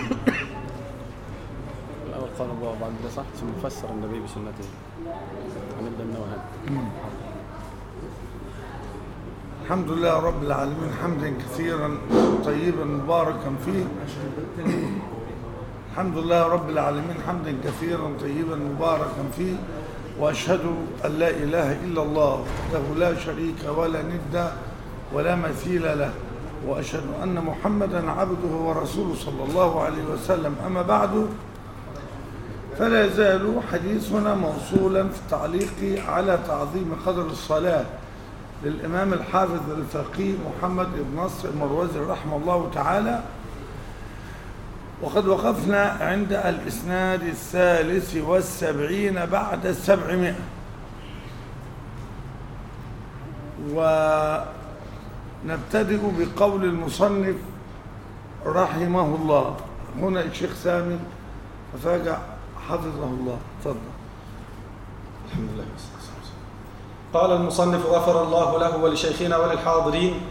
الأول قال الله بعد ده صح ثم فسر النبي بسنته هنبدأ من أول الحمد لله رب العالمين حمدا كثيرا طيبا مباركا فيه الحمد لله رب العالمين حمدا كثيرا طيبا مباركا فيه واشهد ان لا اله الا الله وحده لا شريك ولا ند ولا مثيل له واشهد ان محمدا عبده ورسوله صلى الله عليه وسلم اما بعد فلا يزال حديثنا موصولا في التعليق على تعظيم قدر الصلاه للإمام الحافظ الفقيه محمد بن نصر المروزي رحمه الله تعالى وقد وقفنا عند الإسناد الثالث والسبعين بعد السبعمائة ونبتدئ بقول المصنف رحمه الله هنا الشيخ سامي ففاجأ حفظه الله تفضل الحمد لله والصلاة والسلام. قال المصنف غفر الله له ولشيخنا وللحاضرين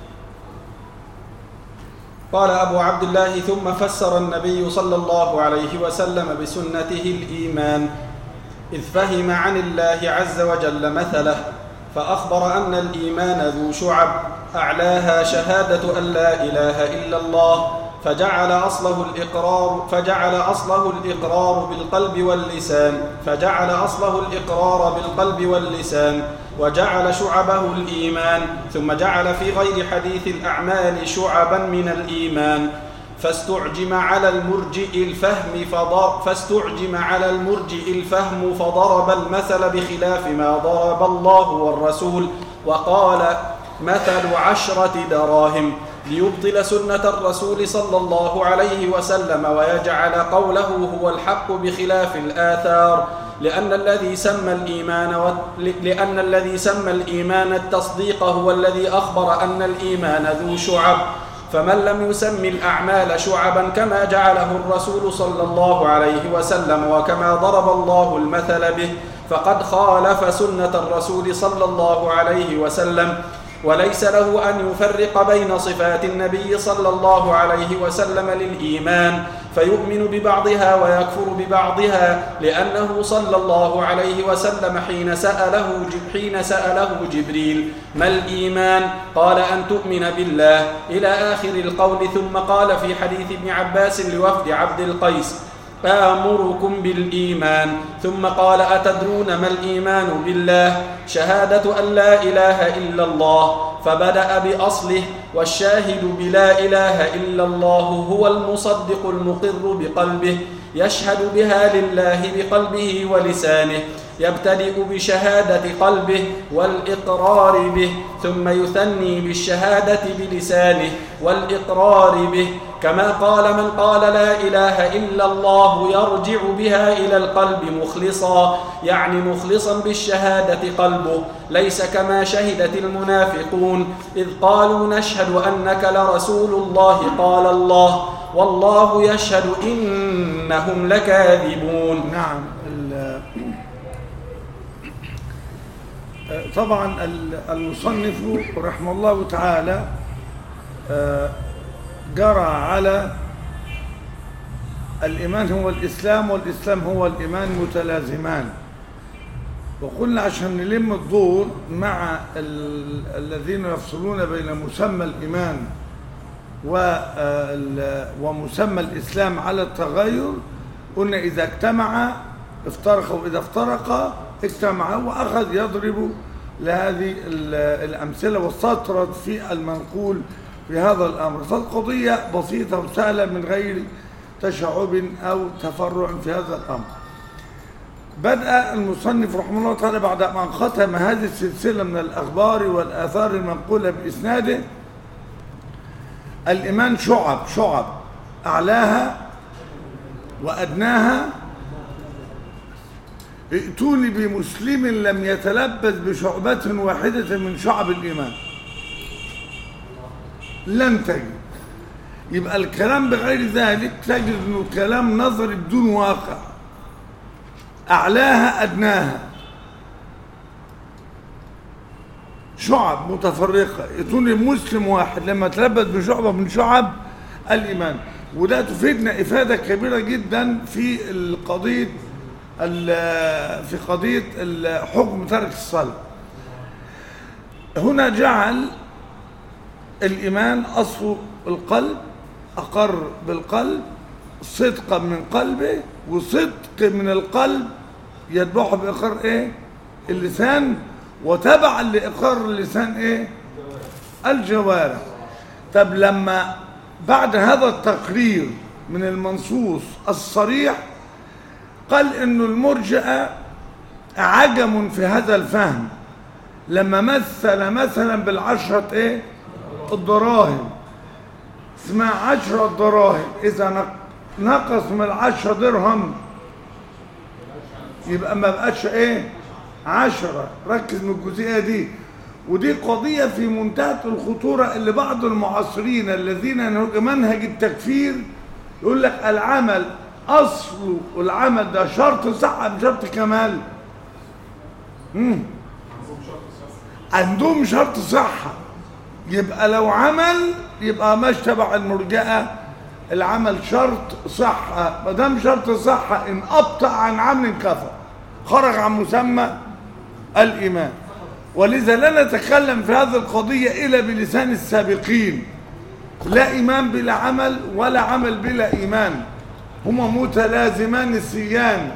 قال أبو عبد الله ثم فسر النبي صلى الله عليه وسلم بسنته الإيمان إذ فهم عن الله عز وجل مثله فأخبر أن الإيمان ذو شعب أعلاها شهادة أن لا إله إلا الله فجعل أصله الإقرار فجعل أصله الإقرار بالقلب واللسان فجعل أصله الإقرار بالقلب واللسان وجعل شعبه الإيمان ثم جعل في غير حديث الأعمال شعبا من الإيمان فاستعجم على المرجئ الفهم فضر فاستعجم على المرجئ الفهم فضرب المثل بخلاف ما ضرب الله والرسول وقال مثل عشرة دراهم ليبطل سنة الرسول صلى الله عليه وسلم ويجعل قوله هو الحق بخلاف الآثار لأن الذي سمى الإيمان و... لأن الذي سمى الإيمان التصديق هو الذي أخبر أن الإيمان ذو شعب فمن لم يسم الأعمال شعبا كما جعله الرسول صلى الله عليه وسلم وكما ضرب الله المثل به فقد خالف سنة الرسول صلى الله عليه وسلم وليس له أن يفرق بين صفات النبي صلى الله عليه وسلم للإيمان فيؤمن ببعضها ويكفر ببعضها لأنه صلى الله عليه وسلم حين سأله حين سأله جبريل ما الإيمان قال أن تؤمن بالله إلى آخر القول ثم قال في حديث ابن عباس لوفد عبد القيس آمركم بالإيمان ثم قال أتدرون ما الإيمان بالله شهادة أن لا إله إلا الله فبدأ بأصله والشاهد بلا إله إلا الله هو المصدق المقر بقلبه يشهد بها لله بقلبه ولسانه يبتدئ بشهادة قلبه والإقرار به ثم يثني بالشهادة بلسانه والإقرار به كما قال من قال لا إله إلا الله يرجع بها إلى القلب مخلصا يعني مخلصا بالشهادة قلبه ليس كما شهدت المنافقون إذ قالوا نشهد أنك لرسول الله قال الله والله يشهد إنهم لكاذبون نعم طبعا المصنف رحمه الله تعالى جرى على الإيمان هو الإسلام والإسلام هو الإيمان متلازمان وقلنا عشان نلم الدور مع الذين يفصلون بين مسمى الإيمان ومسمى الإسلام على التغير قلنا إذا اجتمع افترق وإذا افترق اجتمع وأخذ يضرب لهذه الأمثلة والسطرت في المنقول في هذا الأمر فالقضية بسيطة وسهلة من غير تشعب أو تفرع في هذا الأمر بدأ المصنف رحمه الله تعالى بعد أن ختم هذه السلسلة من الأخبار والآثار المنقولة بإسناده الإيمان شعب شعب أعلاها وأدناها ائتوني بمسلم لم يتلبس بشعبة واحدة من شعب الإيمان لن تجد يبقى الكلام بغير ذلك تجد انه كلام نظري بدون واقع اعلاها ادناها شعب متفرقة يكون المسلم واحد لما تلبس بشعبة من شعب الإيمان وده تفيدنا إفادة كبيرة جدا في القضية ال- في قضية ال- حكم ترك الصلاة هنا جعل الإيمان أصل القلب أقر بالقلب صدقا من قلبه وصدق من القلب يتبعه بإقرار إيه اللسان وتبعا لإقرار اللسان إيه الجوارح طب لما بعد هذا التقرير من المنصوص الصريح قال انه المرجئه عجم في هذا الفهم لما مثل مثلا بالعشرة ايه الدراهم اسمها عشرة دراهم اذا نق- نقص من العشرة درهم يبقى ما بقاش ايه عشرة ركز من الجزئية دي ودي قضية في منتهى الخطورة اللي بعض المعاصرين الذين ينهج منهج التكفير يقول لك العمل أصله العمل ده شرط صحة أم شرط كمال مم. عندهم شرط صحة يبقى لو عمل يبقى مش تبع المرجئة العمل شرط صحة ما دام شرط صحة إن أبطأ عن عمل كفر خرج عن مسمى الإيمان ولذا لا نتكلم في هذه القضية إلا بلسان السابقين لا إيمان بلا عمل ولا عمل بلا إيمان هما متلازمان السيان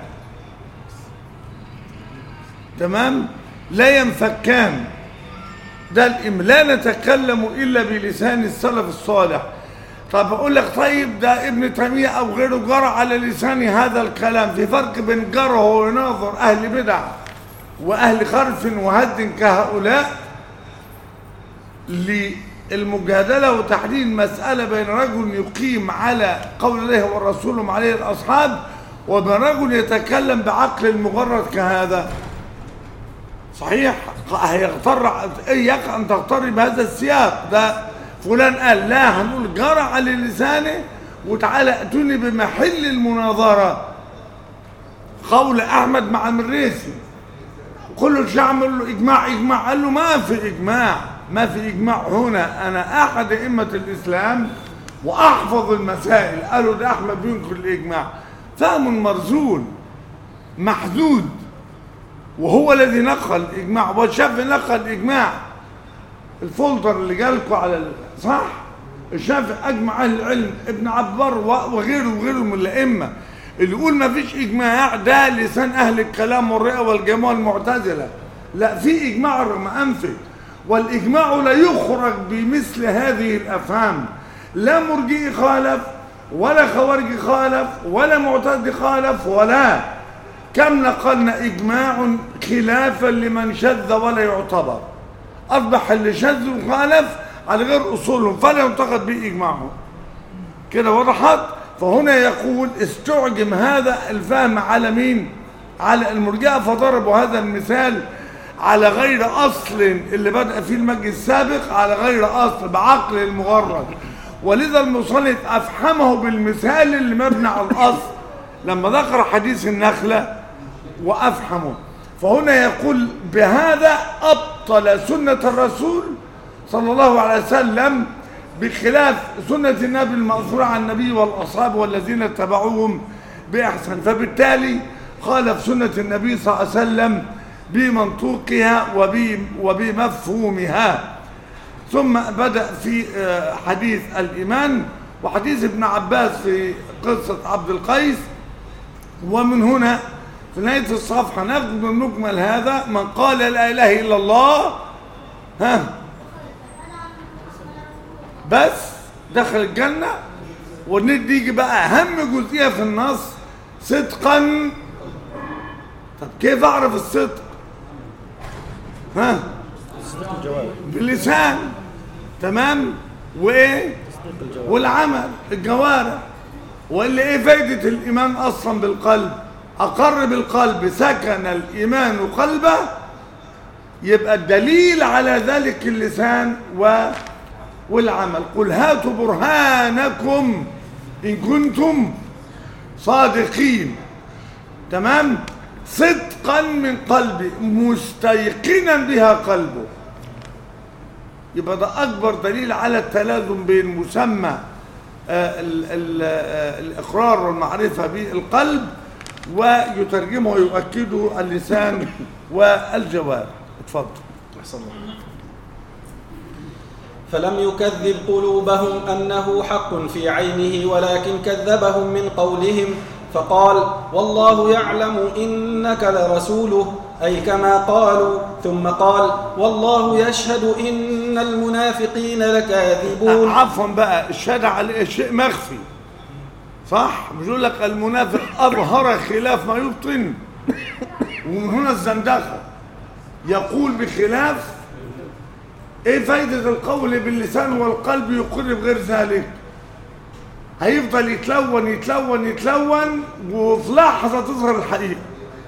تمام لا ينفكان ده الإم لا نتكلم إلا بلسان السلف الصالح طب أقول لك طيب ده ابن تيمية أو غيره جرى على لسان هذا الكلام في فرق بين جره ويناظر أهل بدع وأهل خرف وهد كهؤلاء للمجادلة وتحديد مسألة بين رجل يقيم على قول الله والرسول عليه الأصحاب وبين رجل يتكلم بعقل المجرد كهذا صحيح هيغتر اياك ان تغتر بهذا السياق ده فلان قال لا هنقول جرى على لسانه وتعالى اتوني بمحل المناظره قول احمد مع المريسي كل الشيء عمل له اجماع اجماع قال له ما في اجماع ما في اجماع هنا انا احد ائمه الاسلام واحفظ المسائل قالوا ده احمد بينكر الاجماع فهم مرزول محدود وهو الذي نقل الاجماع والشافعي نقل الاجماع الفولدر اللي جالكوا على ال- صح الشافعي اجمع اهل العلم ابن عبار و- وغيره وغيره من الائمه اللي يقول ما فيش اجماع ده لسان اهل الكلام والرئه والجماعه المعتزله لا في اجماع رغم انفه والاجماع لا يخرج بمثل هذه الافهام لا مرجئي خالف ولا خوارجي خالف ولا معتزلي خالف ولا كم نقلنا إجماع خلافا لمن شذ ولا يعتبر أصبح اللي شذ وخالف على غير أصولهم فلا ينتقد به إجماعهم كده وضحت فهنا يقول استعجم هذا الفهم على مين على المرجئة فضربوا هذا المثال على غير أصل اللي بدأ فيه المجلس السابق على غير أصل بعقل المغرد ولذا المصنف أفحمه بالمثال اللي مبني على الأصل لما ذكر حديث النخلة وأفحمه فهنا يقول بهذا أبطل سنة الرسول صلى الله عليه وسلم بخلاف سنة النبي المأثورة عن النبي والأصحاب والذين اتبعوهم بإحسان فبالتالي خالف سنة النبي صلى الله عليه وسلم بمنطوقها وب- وبمفهومها ثم بدأ في آه، حديث الإيمان وحديث ابن عباس في قصة عبد القيس ومن هنا في نهاية الصفحة ناخذ من مجمل هذا من قال لا إله إلا الله ها بس دخل الجنة وندي يجي بقى أهم جزئية في النص صدقا طب كيف أعرف الصدق ها تصديق الجوارح باللسان تمام وايه تصديق الجوارح والعمل الجوارح واللي ايه فايدة الايمان اصلا بالقلب اقر بالقلب سكن الايمان قلبه يبقى الدليل على ذلك اللسان و والعمل قل هاتوا برهانكم ان كنتم صادقين تمام صدقا من قلبي مستيقنا بها قلبه يبقى ده أكبر دليل على التلازم بين مسمى آه، ال- ال- آه، الإقرار والمعرفة بالقلب ويترجمه ويؤكده اللسان والجوارح اتفضل أحسن الله. فلم يكذب قلوبهم أنه حق في عينه ولكن كذبهم من قولهم فقال والله يعلم إنك لرسوله أي كما قالوا ثم قال والله يشهد إن المنافقين لكاذبون عفوا بقى الشهادة عليه شيء مخفي صح مش يقول لك المنافق أظهر خلاف ما يبطن ومن هنا الزندقة يقول بخلاف ايه فايدة القول باللسان والقلب يقر بغير ذلك هيفضل يتلون يتلون يتلون وفي لحظة تظهر الحقيقة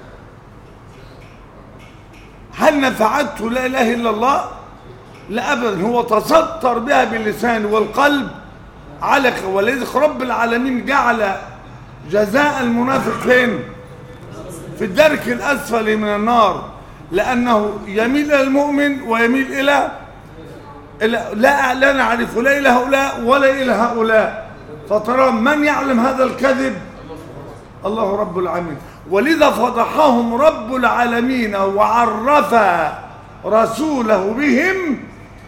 هل نفعته لا إله إلا الله لا أبدا هو تستر بها باللسان والقلب على ولذلك رب العالمين جعل جزاء المنافق فين في الدرك الأسفل من النار لأنه يميل إلى المؤمن ويميل إلى إلى- لا لا نعرف لا إلى هؤلاء ولا إلى هؤلاء فترى من يعلم هذا الكذب الله رب العالمين ولذا فضحهم رب العالمين وعرف رسوله بهم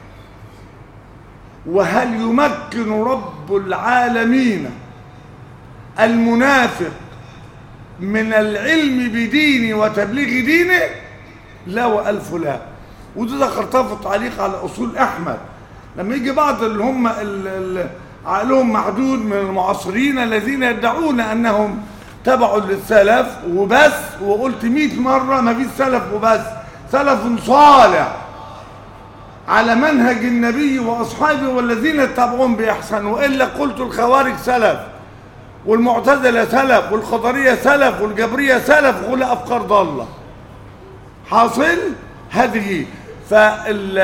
وهل يمكن رب العالمين المنافق من العلم بدينه وتبليغ دينه لا والف لا وده ذكرتها في التعليق على اصول احمد لما يجي بعض اللي هم ال- ال- عقلهم محدود من المعاصرين الذين يدعون انهم تبعوا للسلف وبس وقلت 100 مره ما فيش سلف وبس سلف صالح على منهج النبي واصحابه والذين اتبعوهم باحسان والا قلت الخوارج سلف والمعتزله سلف والقدريه سلف والجبريه سلف وكل افكار ضاله حاصل هذه فال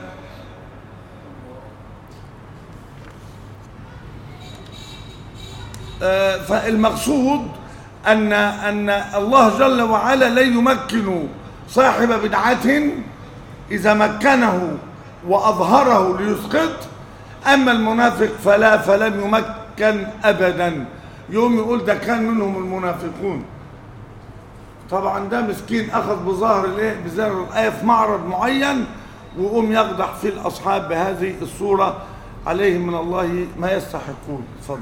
آه، فالمقصود أن أن الله جل وعلا لا يمكن صاحب بدعة إذا مكنه وأظهره ليسقط أما المنافق فلا فلن يمكن أبدا يوم يقول ده كان منهم المنافقون طبعا ده مسكين أخذ بظاهر الايه بظاهر الآية في معرض معين ويقوم يقدح في الأصحاب بهذه الصورة عليهم من الله ما يستحقون تفضل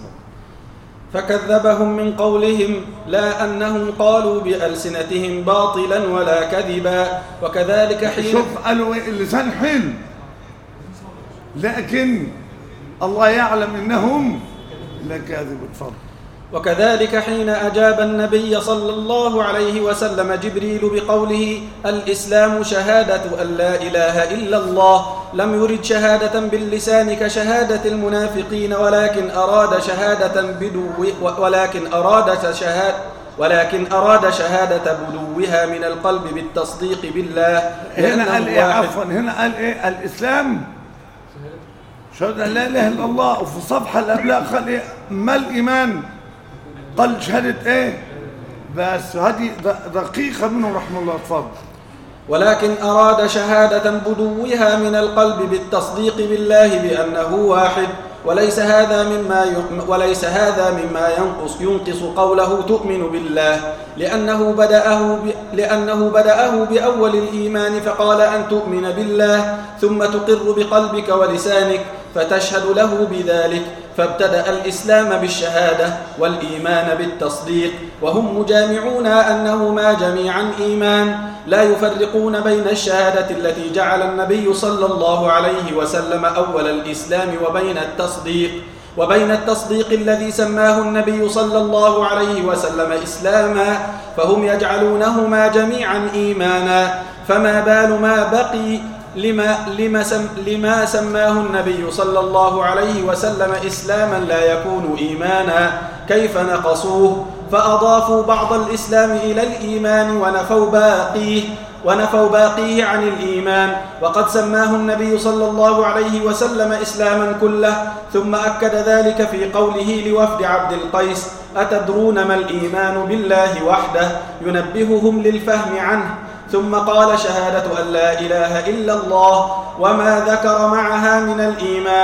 فكذبهم من قولهم لا أنهم قالوا بألسنتهم باطلا ولا كذبا وكذلك حين شوف قالوا ايه اللسان حلو لكن الله يعلم انهم لكاذب اتفضل وكذلك حين أجاب النبي صلى الله عليه وسلم جبريل بقوله الإسلام شهادة أن لا إله إلا الله لم يرد شهادة باللسان كشهادة المنافقين ولكن أراد شهادة بدو ولكن أراد شهادة ولكن أراد شهادة بدوها من القلب بالتصديق بالله هنا قال ايه واحد. عفوا هنا قال ايه الاسلام شهادة أن لا اله الا الله وفي الصفحه اللي قبلها قال ايه ما الايمان قال شهاده ايه بس هذه د- دقيقه منه رحمه الله اتفضل ولكن أراد شهادة بدوها من القلب بالتصديق بالله بأنه واحد وليس هذا مما ي- وليس هذا مما ينقص ينقص قوله تؤمن بالله لأنه بدأه ب... لأنه بدأه بأول الإيمان فقال أن تؤمن بالله ثم تقر بقلبك ولسانك فتشهد له بذلك فابتدأ الإسلام بالشهادة والإيمان بالتصديق وهم مجامعون أنهما جميعا إيمان لا يفرقون بين الشهادة التي جعل النبي صلى الله عليه وسلم أول الإسلام وبين التصديق وبين التصديق الذي سماه النبي صلى الله عليه وسلم إسلاما فهم يجعلونهما جميعا إيمانا فما بال ما بقي لما, لما, سم لما سماه النبي صلى الله عليه وسلم إسلاما لا يكون إيمانا كيف نقصوه فأضافوا بعض الإسلام إلى الإيمان ونفوا باقيه ونفوا باقيه عن الإيمان وقد سماه النبي صلى الله عليه وسلم إسلاما كله ثم أكد ذلك في قوله لوفد عبد القيس أتدرون ما الإيمان بالله وحده ينبههم للفهم عنه ثم قال شهادة أن لا إله إلا الله وما ذكر معها من الإيمان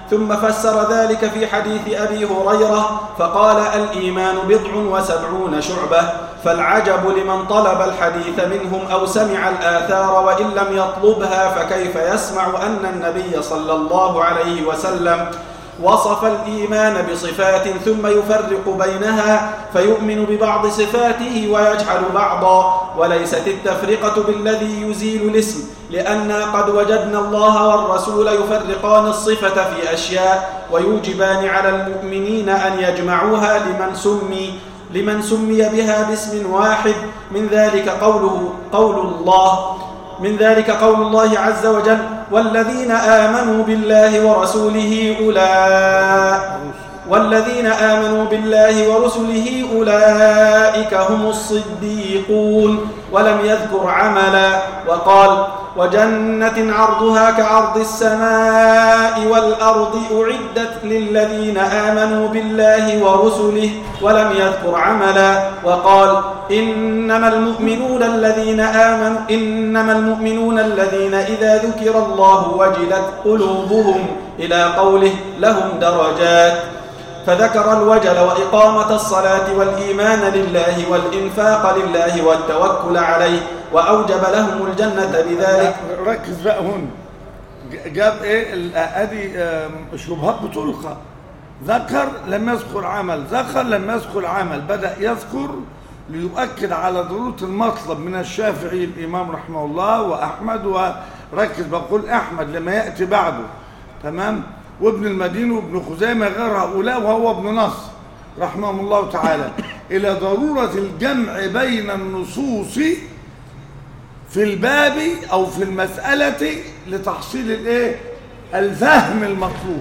ثم فسر ذلك في حديث أبي هريرة فقال الإيمان بضع وسبعون شعبة فالعجب لمن طلب الحديث منهم أو سمع الآثار وإن لم يطلبها فكيف يسمع أن النبي صلى الله عليه وسلم وصف الإيمان بصفات ثم يفرق بينها فيؤمن ببعض صفاته ويجحد بعضا وليست التفرقة بالذي يزيل الاسم لأننا قد وجدنا الله والرسول يفرقان الصفة في أشياء ويوجبان على المؤمنين أن يجمعوها لمن سمي لمن سمي بها باسم واحد من ذلك قوله قول الله من ذلك قول الله عز وجل والذين آمنوا بالله ورسوله أولئك والذين آمنوا بالله ورسله أولئك هم الصديقون ولم يذكر عملا وقال وجنة عرضها كعرض السماء والأرض أعدت للذين آمنوا بالله ورسله ولم يذكر عملا وقال إنما المؤمنون الذين آمنوا إنما المؤمنون الذين إذا ذكر الله وجلت قلوبهم إلى قوله لهم درجات فذكر الوجل وإقامة الصلاة والإيمان لله والإنفاق لله والتوكل عليه وأوجب لهم الجنة بذلك ركز بقى هون جاب ايه ال- ادي آم، شبهات بتلقى ذكر لم يذكر عمل ذكر لم يذكر عمل بدأ يذكر ليؤكد على ضرورة المطلب من الشافعي الإمام رحمه الله وأحمد وركز بقول أحمد لما يأتي بعده تمام وابن المدين وابن خزيمة غير هؤلاء وهو ابن نصر رحمه الله تعالى إلى ضرورة الجمع بين النصوص في الباب او في المسألة لتحصيل الايه الفهم المطلوب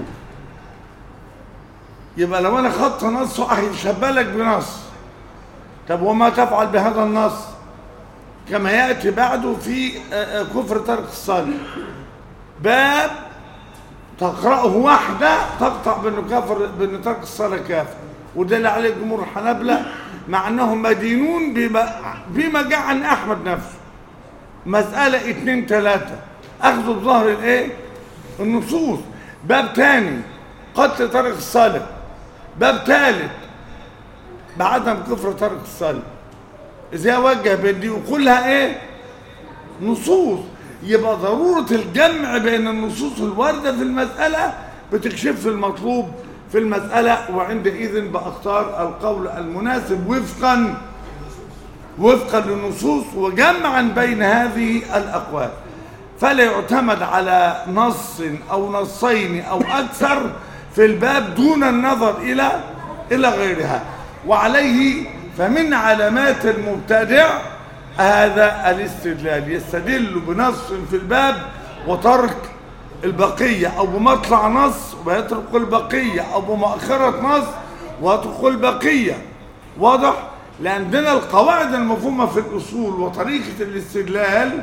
يبقى لو انا خدت نص هيشبه لك بنص طب وما تفعل بهذا النص كما يأتي بعده في آه، آه، كفر ترك الصلاة باب تقرأه واحدة تقطع بأنه كافر بأن ترك الصلاة كافر وده اللي عليه جمهور الحنابلة مع أنهم مدينون بما, بما جاء عن أحمد نفسه مسألة اتنين تلاتة أخذوا بظهر الإيه؟ النصوص باب تاني قتل ترك الصلاة باب تالت بعدم كفر ترك الصلاة إزاي وجه بين دي وكلها إيه؟ نصوص يبقى ضرورة الجمع بين النصوص الواردة في المسألة بتكشف المطلوب في المسألة وعندئذ بأختار القول المناسب وفقا وفقا للنصوص وجمعا بين هذه الأقوال فلا يعتمد على نص أو نصين أو أكثر في الباب دون النظر إلى إلى غيرها وعليه فمن علامات المبتدع هذا الاستدلال يستدل بنص في الباب وترك البقية أو بمطلع نص ويترك البقية أو بمؤخرة نص ويترك البقية واضح؟ لأننا القواعد المفهومة في الأصول وطريقة الاستدلال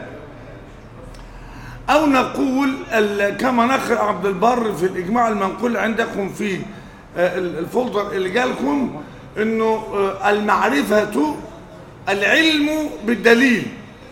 أو نقول ال- كما نقل عبد البر في الإجماع المنقول عندكم في آه، ال- الفولدر اللي جالكم إنه آه، المعرفة العلم بالدليل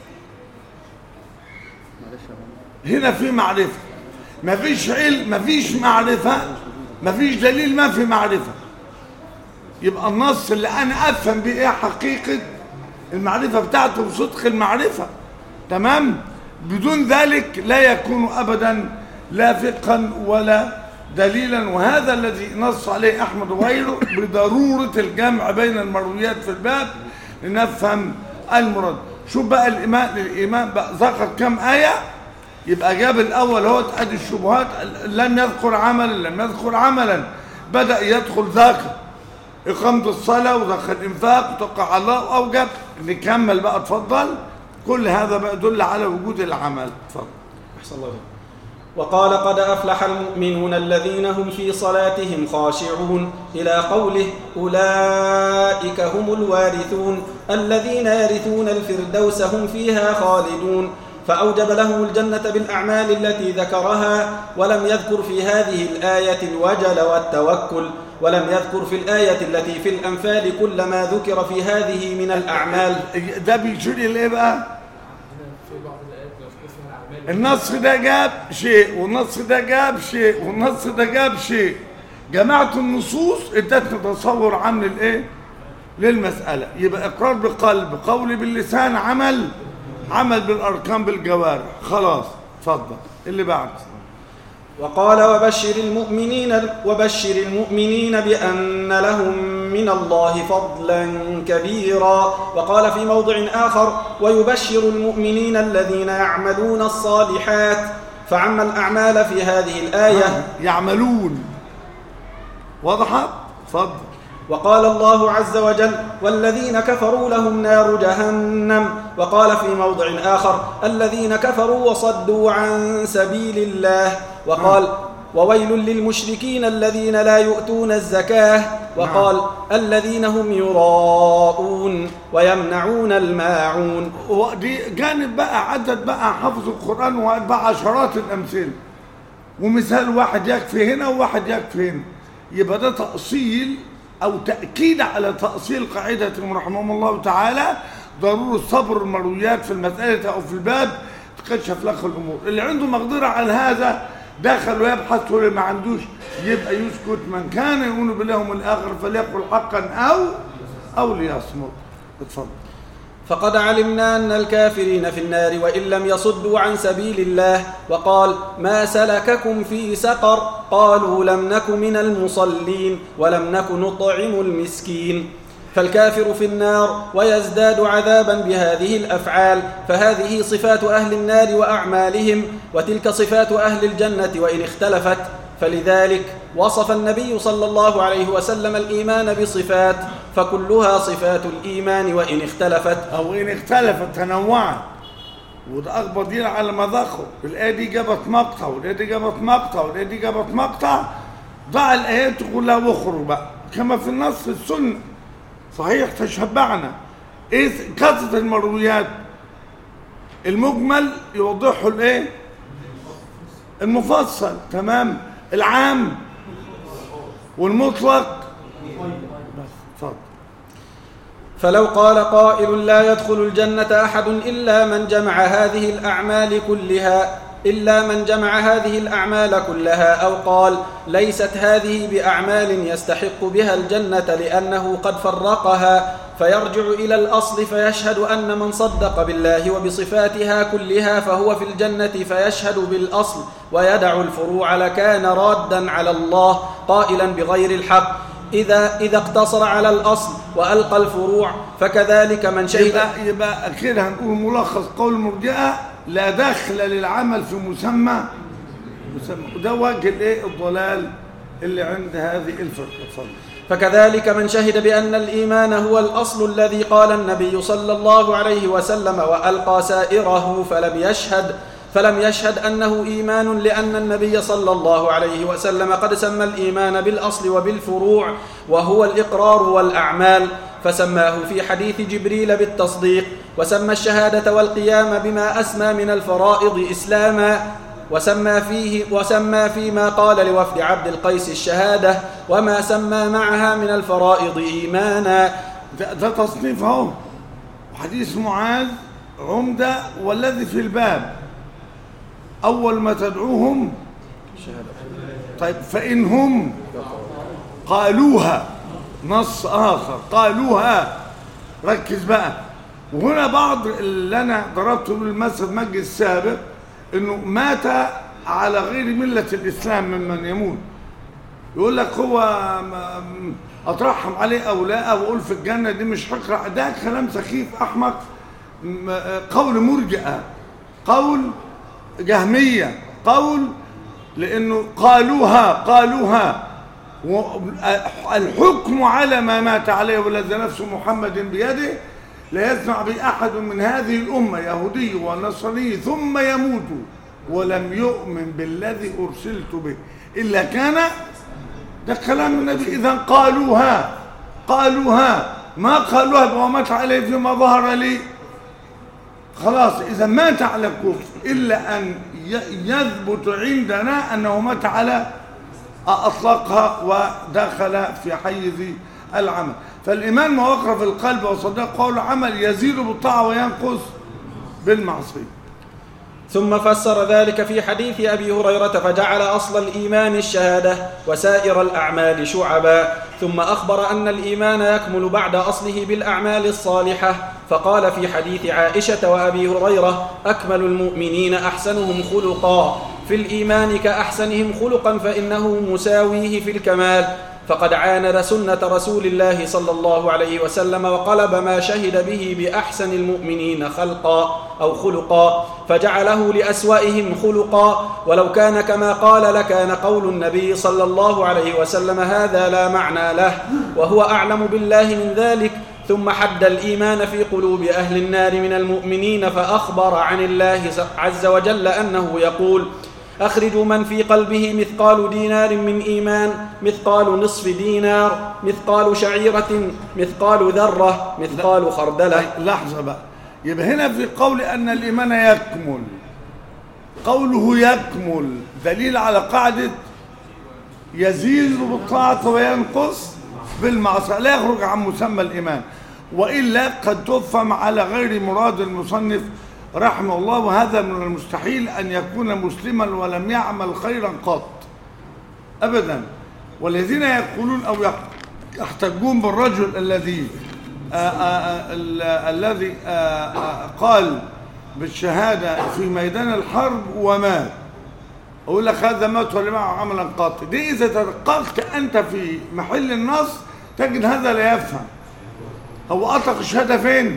معلش يا عم. هنا في معرفة مفيش علم مفيش معرفة مفيش دليل ما في معرفة يبقى النص اللي أنا أفهم بيه إيه حقيقة المعرفة بتاعته بصدق المعرفة تمام بدون ذلك لا يكون أبدا لا فقها ولا دليلا وهذا الذي نص عليه أحمد وغيره بضرورة الجمع بين المرويات في الباب لنفهم المراد شوف بقى الإمام الإمام بقى ذكر كم آية يبقى جاب الأول هو ادي الشبهات لم يذكر عملا لم يذكر عملا بدأ يدخل ذاكر إقامة الصلاة ودخل الإنفاق وتوقع على الله وأوجب نكمل بقى اتفضل كل هذا بقى يدل على وجود العمل اتفضل أحسن الله إليك. وقال قد أفلح المؤمنون الذين هم في صلاتهم خاشعون إلى قوله أولئك هم الوارثون الذين يرثون الفردوس هم فيها خالدون فأوجب لهم الجنة بالأعمال التي ذكرها ولم يذكر في هذه الآية الوجل والتوكل ولم يذكر في الآية التي في الأنفال كل ما ذكر في هذه من الأعمال ده بيشير إلى إيه بقى؟ في بعض الآيات يذكر فيها أعمال النص ده جاب شيء والنص ده جاب شيء والنص ده جاب شيء جماعة النصوص ادتني تصور عام للايه للمسألة يبقى اقرار بقلب قول باللسان عمل عمل بالاركان بالجوارح خلاص اتفضل اللي بعد وقال وبشر المؤمنين وبشر المؤمنين بأن لهم من الله فضلا كبيرا وقال في موضع آخر ويبشر المؤمنين الذين يعملون الصالحات فعم الأعمال في هذه الآية يعملون وضحت اتفضل وقال الله عز وجل والذين كفروا لهم نار جهنم وقال في موضع آخر الذين كفروا وصدوا عن سبيل الله وقال وويل للمشركين الذين لا يؤتون الزكاة وقال الذين هم يراءون ويمنعون الماعون ودي جانب بقى عدد بقى حفظ القرآن وبقى عشرات الأمثلة ومثال واحد يكفي هنا وواحد يكفي هنا يبقى ده تأصيل أو تأكيد على تأصيل قاعدة رحمهم الله تعالى ضرورة صبر المرويات في المسألة أو في الباب تكشف لك الأمور اللي عنده مقدرة على هذا دخل ويبحث واللي ما عندوش يبقى يسكت من كان يؤمن باليوم الآخر فليقل حقا أو أو ليصمت اتفضل فقد علمنا أن الكافرين في النار وإن لم يصدوا عن سبيل الله وقال ما سلككم في سقر قالوا لم نك من المصلين ولم نك نطعم المسكين فالكافر في النار ويزداد عذابا بهذه الافعال فهذه صفات اهل النار واعمالهم وتلك صفات اهل الجنه وان اختلفت فلذلك وصف النبي صلى الله عليه وسلم الايمان بصفات فكلها صفات الايمان وان اختلفت أو إن اختلفت تنوعت وده أكبر دليل على مذاقه الآية دي جابت مقطع والآية دي جابت مقطع والآية دي جابت مقطع ضع الآيات كلها واخرج بقى كما في النص في السنة صحيح تشبعنا إيه كثرة المرويات المجمل يوضحه الإيه المفصل تمام العام والمطلق بس اتفضل فلو قال قائل لا يدخل الجنة أحد إلا من جمع هذه الأعمال كلها إلا من جمع هذه الأعمال كلها أو قال ليست هذه بأعمال يستحق بها الجنة لأنه قد فرقها فيرجع إلى الأصل فيشهد أن من صدق بالله وبصفاتها كلها فهو في الجنة فيشهد بالأصل ويدع الفروع لكان رادا على الله قائلا بغير الحق إذا إذا اقتصر على الأصل وألقى الفروع فكذلك من شهد يبقى يبقى كده هنقول ملخص قول المرجئه لا دخل للعمل في مسمى مسمى وده وجه الايه الضلال اللي عند هذه الفرقه اتفضل فكذلك من شهد بأن الإيمان هو الأصل الذي قال النبي صلى الله عليه وسلم وألقى سائره فلم يشهد فلم يشهد أنه إيمان لأن النبي صلى الله عليه وسلم قد سمى الإيمان بالأصل وبالفروع وهو الإقرار والأعمال فسماه في حديث جبريل بالتصديق وسمى الشهادة والقيام بما أسمى من الفرائض إسلاما وسمى فيه وسمى فيما قال لوفد عبد القيس الشهادة وما سمى معها من الفرائض إيمانا ده, ده تصنيف اهو وحديث معاذ عمده والذي في الباب اول ما تدعوهم طيب فان هم قالوها نص اخر قالوها ركز بقى وهنا بعض اللي انا ضربته بالمثل المجلس السابق انه مات على غير مله الاسلام ممن يموت يقول لك هو م- اترحم عليه او لا او اقول في الجنه دي مش هقرا ده كلام سخيف احمق م- قول مرجئه قول جهميه قول لانه قالوها قالوها الحكم على ما مات عليه والذي نفس محمد بيده لا يسمع بأحد من هذه الأمة يهودي ونصراني ثم يموت ولم يؤمن بالذي أرسلت به إلا كان ده كلام النبي إذا قالوها قالوها ما قالوها ومات عليه فيما ظهر لي خلاص إذا مات على الكفر إلا أن ي- يثبت عندنا أنه مات على أطلقها ودخل في حيز العمل فالإيمان ما وقر في القلب وصدق قول عمل يزيد بالطاعة وينقص بالمعصية ثم فسر ذلك في حديث ابي هريره فجعل اصل الايمان الشهاده وسائر الاعمال شعبا ثم اخبر ان الايمان يكمل بعد اصله بالاعمال الصالحه فقال في حديث عائشه وابي هريره اكمل المؤمنين احسنهم خلقا في الايمان كاحسنهم خلقا فانه مساويه في الكمال فقد عاند سنة رسول الله صلى الله عليه وسلم وقلب ما شهد به بأحسن المؤمنين خلقا أو خلقا فجعله لأسوأهم خلقا ولو كان كما قال لكان قول النبي صلى الله عليه وسلم هذا لا معنى له وهو أعلم بالله من ذلك ثم حد الإيمان في قلوب أهل النار من المؤمنين فأخبر عن الله عز وجل أنه يقول أخرجوا من في قلبه مثقال دينار من إيمان مثقال نصف دينار مثقال شعيرة مثقال ذرة مثقال خردلة لحظة بقى يبقى هنا في قول أن الإيمان يكمل قوله يكمل دليل على قاعدة يزيد بالطاعة وينقص بالمعصية لا يخرج عن مسمى الإيمان وإلا قد تفهم على غير مراد المصنف رحمه الله وهذا من المستحيل أن يكون مسلما ولم يعمل خيرا قط أبدا والذين يقولون أو يحتجون بالرجل الذي آآ آآ ال- الذي آآ آآ قال بالشهادة في ميدان الحرب ومات أقول لك هذا مات ولم يعمل عملا قط دي إذا تدققت أنت في محل النص تجد هذا لا يفهم هو أطلق الشهادة فين؟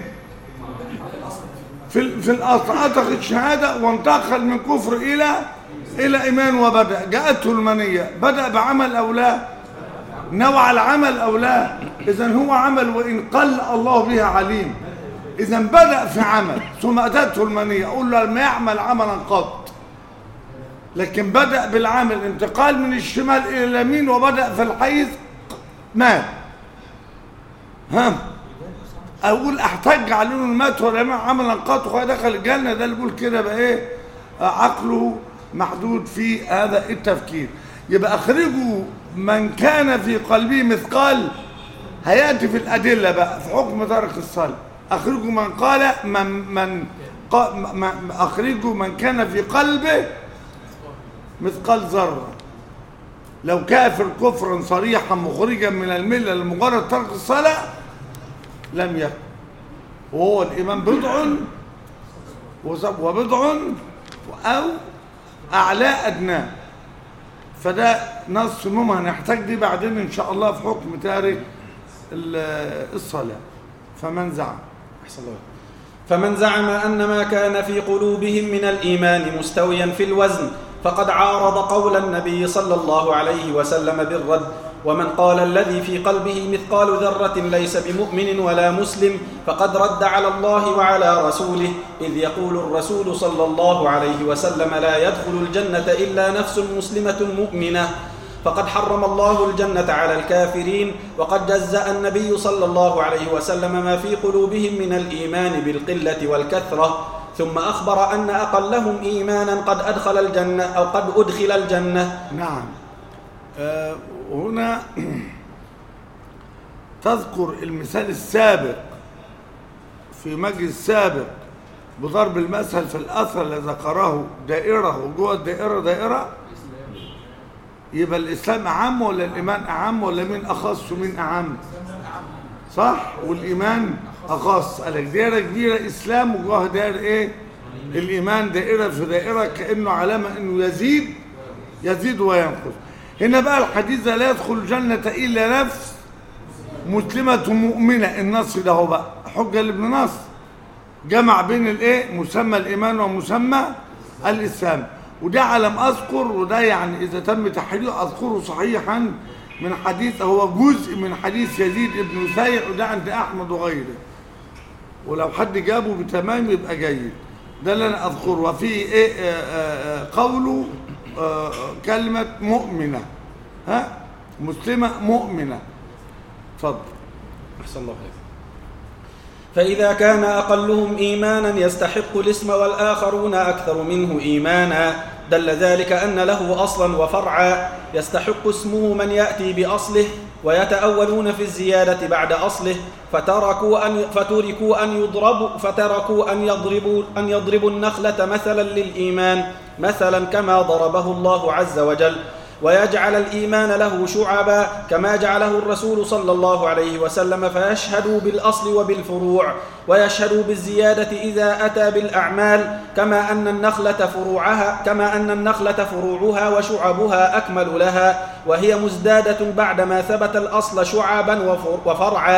في ال- في الاصل اعتق الشهاده وانتقل من كفر الى الى ايمان وبدا جاءته المنيه بدا بعمل او لا نوع العمل او لا اذا هو عمل وان قل الله به عليم اذا بدا في عمل ثم اتته المنيه اقول له لم يعمل عملا قط لكن بدا بالعمل انتقال من الشمال الى اليمين وبدا في الحيز مات ها اقول احتج على انه مات ولا ما عملا قط وهو دخل الجنه ده اللي بيقول كده بقى ايه آه، عقله محدود في هذا التفكير يبقى اخرجوا من كان في قلبه مثقال هياتي في الادله بقى في حكم ترك الصلاه اخرجوا من قال من من قا- م- م- اخرجوا من كان في قلبه مثقال ذره لو كافر كفرا صريحا مخرجا من المله لمجرد ترك الصلاه لم يكن وهو الإيمان بضع وزب- وبضع أو أعلى أدناه فده نص مهم هنحتاج دي بعدين إن شاء الله في حكم تارك ال- الصلاة فمن زعم أحسن الله فمن زعم ان ما كان في قلوبهم من الايمان مستويا في الوزن فقد عارض قول النبي صلى الله عليه وسلم بالرد ومن قال الذي في قلبه مثقال ذره ليس بمؤمن ولا مسلم فقد رد على الله وعلى رسوله اذ يقول الرسول صلى الله عليه وسلم لا يدخل الجنه الا نفس مسلمه مؤمنه فقد حرم الله الجنة على الكافرين وقد جزأ النبي صلى الله عليه وسلم ما في قلوبهم من الإيمان بالقلة والكثرة ثم أخبر أن أقلهم إيمانا قد أدخل الجنة أو قد أدخل الجنة نعم آه، هنا تذكر المثال السابق في مجلس سابق بضرب المثل في الأثر اللي ذكره دائرة وجوه الدائرة دائرة يبقى الإسلام أعم ولا الإيمان أعم ولا مين أخص ومين أعم صح والإيمان أخص قال لك دائرة كبيرة إسلام وجوه دائرة إيه الإيمان دائرة في دائرة كأنه علامة إنه يزيد يزيد وينقص هنا بقى الحديث لا يدخل الجنة إلا نفس مسلمة مؤمنة النص ده هو بقى حجة لابن نصر جمع بين الايه مسمى الايمان ومسمى الاسلام وده علم اذكر وده يعني اذا تم تحريره اذكره صحيحا من حديث هو جزء من حديث يزيد بن سيع وده عند احمد وغيره ولو حد جابه بتمام يبقى جيد ده اللي انا اذكره وفي ايه آه، آه، آه، قوله آه، كلمه مؤمنه ها مسلمه مؤمنه اتفضل أحسن الله عليك فإذا كان أقلهم إيمانا يستحق الاسم والآخرون أكثر منه إيمانا دل ذلك أن له أصلا وفرعا يستحق اسمه من يأتي بأصله ويتأولون في الزيادة بعد أصله فتركوا أن فتركوا أن يضربوا فتركوا أن يضربوا أن يضربوا النخلة مثلا للإيمان مثلا كما ضربه الله عز وجل ويجعل الإيمان له شعبا كما جعله الرسول صلى الله عليه وسلم فيشهدوا بالأصل وبالفروع ويشهدوا بالزيادة إذا أتى بالأعمال كما أن النخلة فروعها كما أن النخلة فروعها وشعبها أكمل لها وهي مزدادة بعدما ثبت الأصل شعبا وفرعا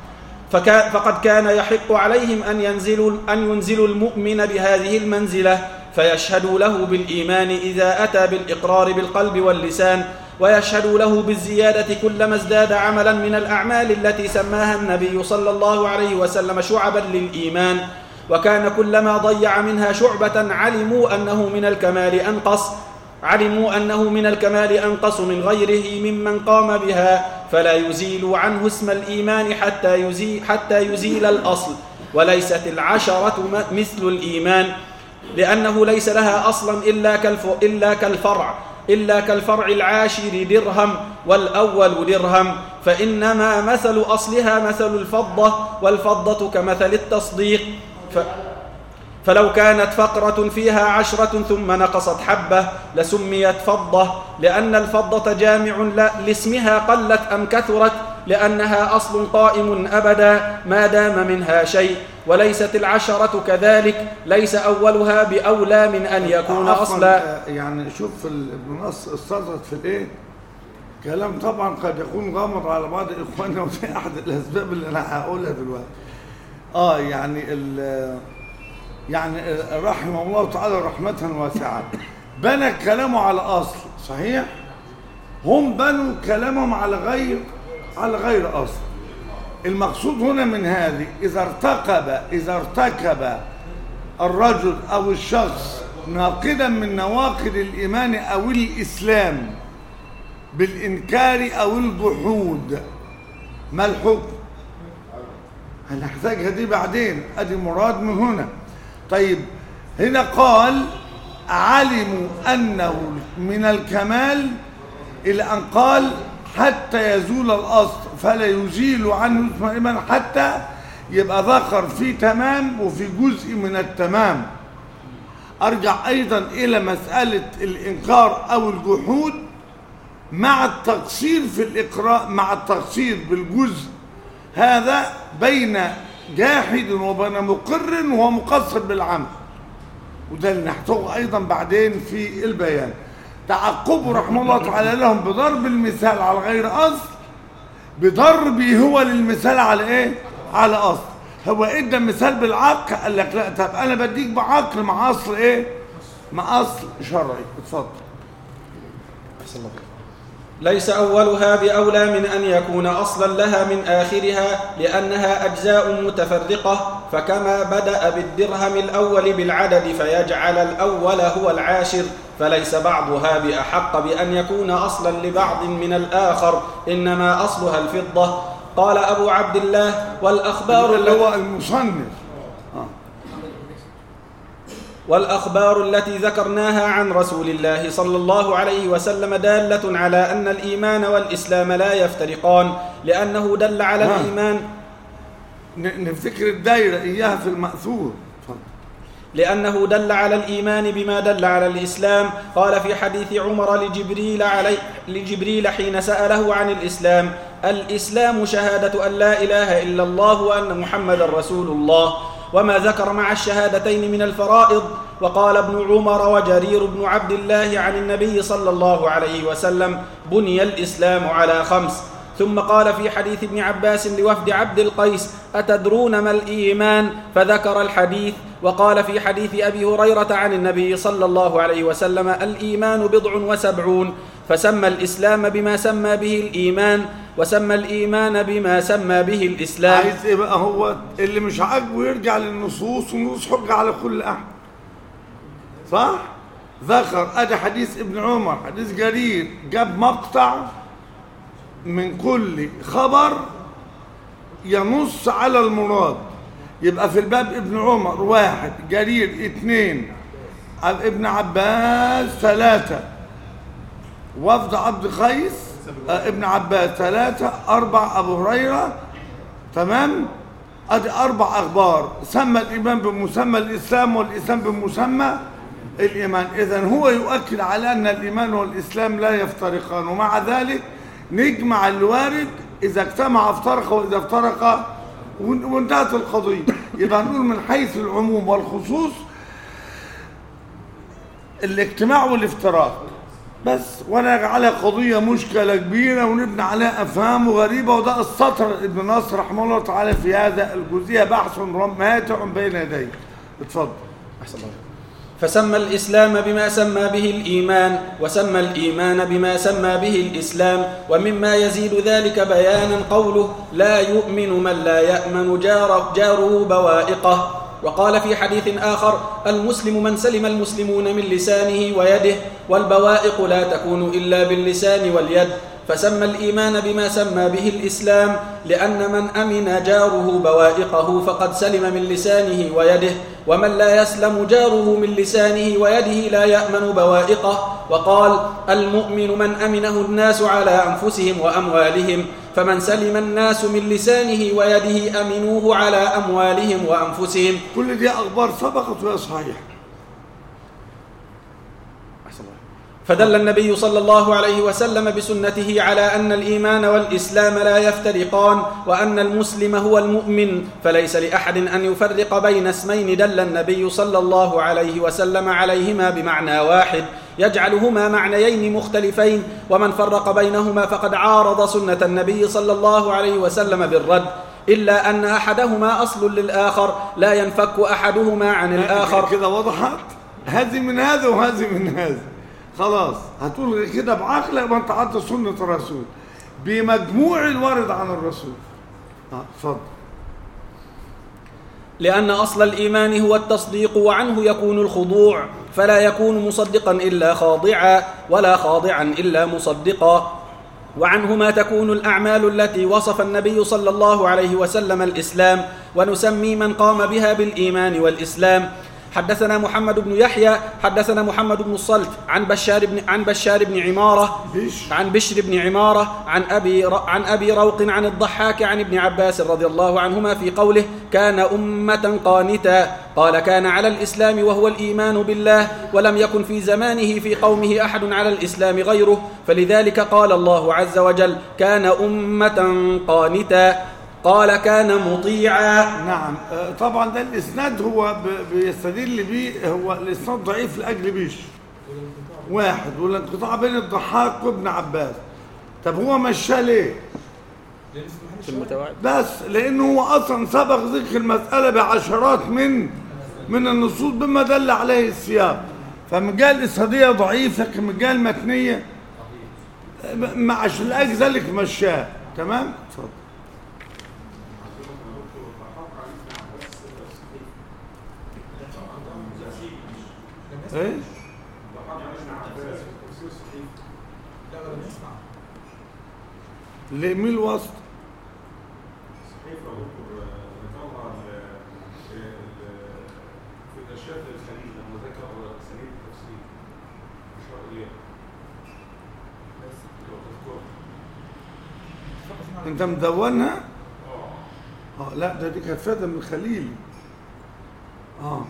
فقد كان يحق عليهم أن ينزلوا, أن ينزلوا المؤمن بهذه المنزلة فيشهدوا له بالإيمان إذا أتى بالإقرار بالقلب واللسان ويشهدوا له بالزيادة كلما ازداد عملا من الأعمال التي سماها النبي صلى الله عليه وسلم شعبا للإيمان وكان كلما ضيع منها شعبة علموا أنه من الكمال أنقص علموا أنه من الكمال أنقص من غيره ممن قام بها فلا يزيل عنه اسم الإيمان حتى يزيل, حتى يزيل الأصل وليست العشرة مثل الإيمان لأنه ليس لها أصلا إلا, كالف إلا كالفرع إلا كالفرع العاشر درهم والأول درهم فإنما مثل أصلها مثل الفضة والفضة كمثل التصديق ف فلو كانت فقرة فيها عشرة ثم نقصت حبة لسميت فضة لأن الفضة جامع لاسمها قلت أم كثرت لأنها أصل قائم أبدا ما دام منها شيء وليست العشرة كذلك ليس أولها بأولى من أن يكون أصلا يعني شوف ابن نص استظهر في الايه كلام طبعا قد يكون غامض على بعض اخواننا ودي احد الاسباب اللي انا هقولها دلوقتي اه يعني يعني رحمه الله تعالى رحمة واسعة بنى كلامه على أصل صحيح هم بنوا كلامهم على غير على غير أصل المقصود هنا من هذه إذا ارتكب إذا ارتكب الرجل أو الشخص ناقدا من نواقض الإيمان أو الإسلام بالإنكار أو الجحود ما الحكم هنحتاجها دي بعدين أدي مراد من هنا طيب هنا قال علموا أنه من الكمال إلى أن قال حتى يزول الأصل فلا يزيل عنه اسم الإيمان حتى يبقى ذكر في تمام وفي جزء من التمام أرجع أيضا إلى مسألة الإنكار أو الجحود مع التقصير في الإقراء مع التقصير بالجزء هذا بين جاحد وبين مقر ومقصر بالعمل وده اللي نحتاجه أيضا بعدين في البيان تعقبه رحمه الله تعالى لهم بضرب المثال على غير أصل بضربي هو للمثال على ايه على اصل هو ادى مثال بالعقل قال لك لا طب انا بديك بعقل مع اصل ايه مع اصل شرعي اتفضل احسن الله ليس أولها بأولى من أن يكون أصلا لها من آخرها لأنها أجزاء متفرقة فكما بدأ بالدرهم الأول بالعدد فيجعل الأول هو العاشر فليس بعضها بأحق بأن يكون أصلا لبعض من الآخر إنما أصلها الفضة قال أبو عبد الله والأخبار اللي هو المصنف والأخبار التي ذكرناها عن رسول الله صلى الله عليه وسلم دالة على أن الإيمان والإسلام لا يفترقان لأنه دل على نعم. الإيمان نفتكر الدائرة إياها في المأثور لأنه دل على الإيمان بما دل على الإسلام قال في حديث عمر لجبريل, علي لجبريل حين سأله عن الإسلام الإسلام شهادة أن لا إله إلا الله وأن محمد رسول الله وما ذكر مع الشهادتين من الفرائض وقال ابن عمر وجرير بن عبد الله عن النبي صلى الله عليه وسلم بني الإسلام على خمس ثم قال في حديث ابن عباس لوفد عبد القيس أتدرون ما الإيمان فذكر الحديث وقال في حديث أبي هريرة عن النبي صلى الله عليه وسلم الإيمان بضع وسبعون فسمى الإسلام بما سمى به الإيمان وسمى الإيمان بما سمى به الإسلام عايز إيه بقى هو اللي مش عاجبه يرجع للنصوص والنصوص حجة على كل أحد صح؟ ذكر أدي حديث ابن عمر حديث جرير جاب مقطع من كل خبر ينص على المراد يبقى في الباب ابن عمر واحد جرير اثنين عب- ابن عباس ثلاثة وفد عبد قيس آه، ابن عباس ثلاثة أربع أبو هريرة تمام أدي أربع أخبار سمى الإيمان بمسمى الإسلام والإسلام بمسمى الإيمان إذا هو يؤكد على أن الإيمان والإسلام لا يفترقان ومع ذلك نجمع الوارد إذا اجتمع افترق وإذا افترق وان- وانتهت القضية يبقى نقول من حيث العموم والخصوص الاجتماع والافتراق بس ولا على قضية مشكلة كبيرة ونبني عليها أفهام غريبة وده السطر ابن نصر رحمه الله تعالى في هذا الجزئية بحث ماتع بين يديه اتفضل احسن الله فسمى الإسلام بما سمى به الإيمان وسمى الإيمان بما سمى به الإسلام ومما يزيد ذلك بيانا قوله لا يؤمن من لا يأمن جار جاره بوائقه وقال في حديث آخر المسلم من سلم المسلمون من لسانه ويده والبوائق لا تكون إلا باللسان واليد فسمى الإيمان بما سمى به الإسلام لأن من أمن جاره بوائقه فقد سلم من لسانه ويده ومن لا يسلم جاره من لسانه ويده لا يأمن بوائقه وقال المؤمن من أمنه الناس على أنفسهم وأموالهم فمن سلم الناس من لسانه ويده أمنوه على أموالهم وأنفسهم كل دي أخبار سبقت وهي صحيحة احسن الله فدل النبي صلى الله عليه وسلم بسنته على ان الايمان والاسلام لا يفترقان وان المسلم هو المؤمن فليس لاحد ان يفرق بين اسمين دل النبي صلى الله عليه وسلم عليهما بمعنى واحد يجعلهما معنيين مختلفين ومن فرق بينهما فقد عارض سنه النبي صلى الله عليه وسلم بالرد الا ان احدهما اصل للاخر لا ينفك احدهما عن الاخر كده وضحت هذه من هذا وهذه من هذا خلاص هتقول كده بعقلك ما انت عدت سنة الرسول بمجموع الوارد عن الرسول اه اتفضل لأن أصل الإيمان هو التصديق وعنه يكون الخضوع فلا يكون مصدقا إلا خاضعا ولا خاضعا إلا مصدقا وعنهما تكون الأعمال التي وصف النبي صلى الله عليه وسلم الإسلام ونسمي من قام بها بالإيمان والإسلام حدثنا محمد بن يحيى حدثنا محمد بن الصلت عن بشار بن عن بشار بن عمارة بشر. عن بشر بن عمارة عن أبي عن أبي روق عن الضحاك عن ابن عباس رضي الله عنهما في قوله كان أمة قانتا قال كان على الإسلام وهو الإيمان بالله ولم يكن في زمانه في قومه أحد على الإسلام غيره فلذلك قال الله عز وجل كان أمة قانتا قال كان مطيعا نعم آه، طبعا ده الاسناد هو ب- بيستدل بيه هو الاسناد ضعيف لاجل بيش واحد والانقطاع بين الضحاك وابن عباس طب هو مشاه ليه؟ في المتواعد بس لانه هو اصلا سبق ذكر المساله بعشرات من من النصوص بما دل عليه السياق فمجال الاسناديه ضعيف لكن مجال متنيه مع لاجل ذلك مشاه تمام؟ اتفضل ايه؟ ليه مين الوسط؟ في الاشياء الخليل لما ذكر اساليب التفسير اشار اليها لو تذكر انت مدونها؟ اه لا ده دي كانت فاده من خليل اه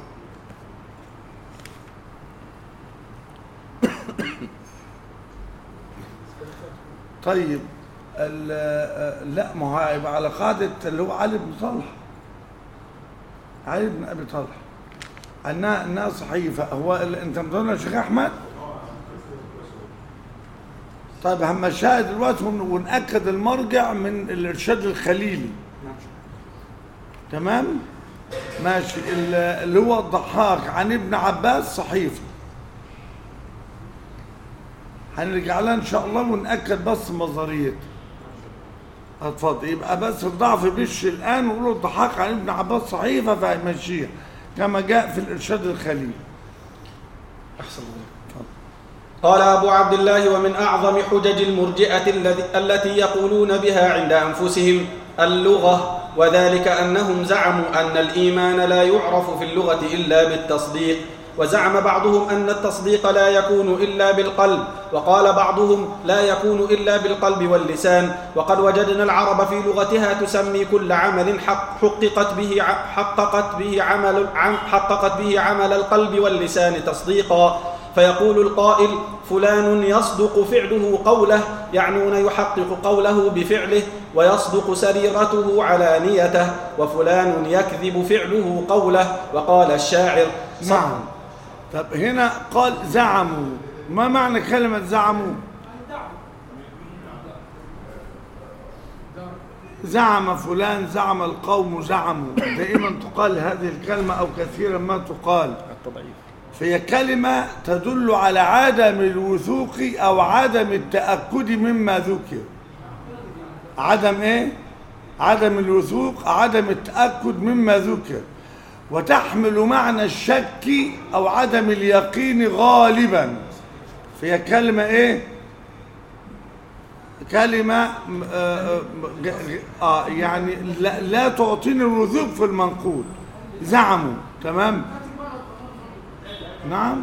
طيب ال- آه، لا ما هو هيبقى على قاعدة اللي هو علي بن طلحة علي بن أبي طلحة أنها أنها صحيفة هو ال- أنت مدونها يا شيخ أحمد؟ طيب همشاها دلوقتي ون- ونأكد المرجع من الإرشاد الخليلي تمام؟ ماشي ال- اللي هو الضحاك عن ابن عباس صحيفة هنرجع لها ان شاء الله ونأكد بس مصدريته اتفضل يبقى بس الضعف بش الان ونقول الضحاك عن ابن عباس صحيفة فهيمشيها كما جاء في الإرشاد الخليلي احسن الله قال أبو عبد الله ومن أعظم حجج المرجئة الذي- التي يقولون بها عند أنفسهم اللغة وذلك أنهم زعموا أن الإيمان لا يعرف في اللغة إلا بالتصديق وزعم بعضهم أن التصديق لا يكون إلا بالقلب وقال بعضهم لا يكون إلا بالقلب واللسان وقد وجدنا العرب في لغتها تسمي كل عمل حق حققت به ع- حققت به عمل عم- حققت به عمل القلب واللسان تصديقا فيقول القائل فلان يصدق فعله قوله يعنون يحقق قوله بفعله ويصدق سريرته علانيته وفلان يكذب فعله قوله وقال الشاعر صد- نعم طب هنا قال زعموا ما معنى كلمة زعموا زعم فلان زعم القوم زعموا دائما تقال هذه الكلمة أو كثيرا ما تقال التضعيف فهي كلمة تدل على عدم الوثوق أو عدم التأكد مما ذكر عدم إيه؟ عدم الوثوق عدم التأكد مما ذكر وتحمل معنى الشك أو عدم اليقين غالبا فهي كلمة إيه؟ كلمة م- آه ج- ج- آه يعني لا, لا تعطيني الوثوق في المنقول زعموا تمام نعم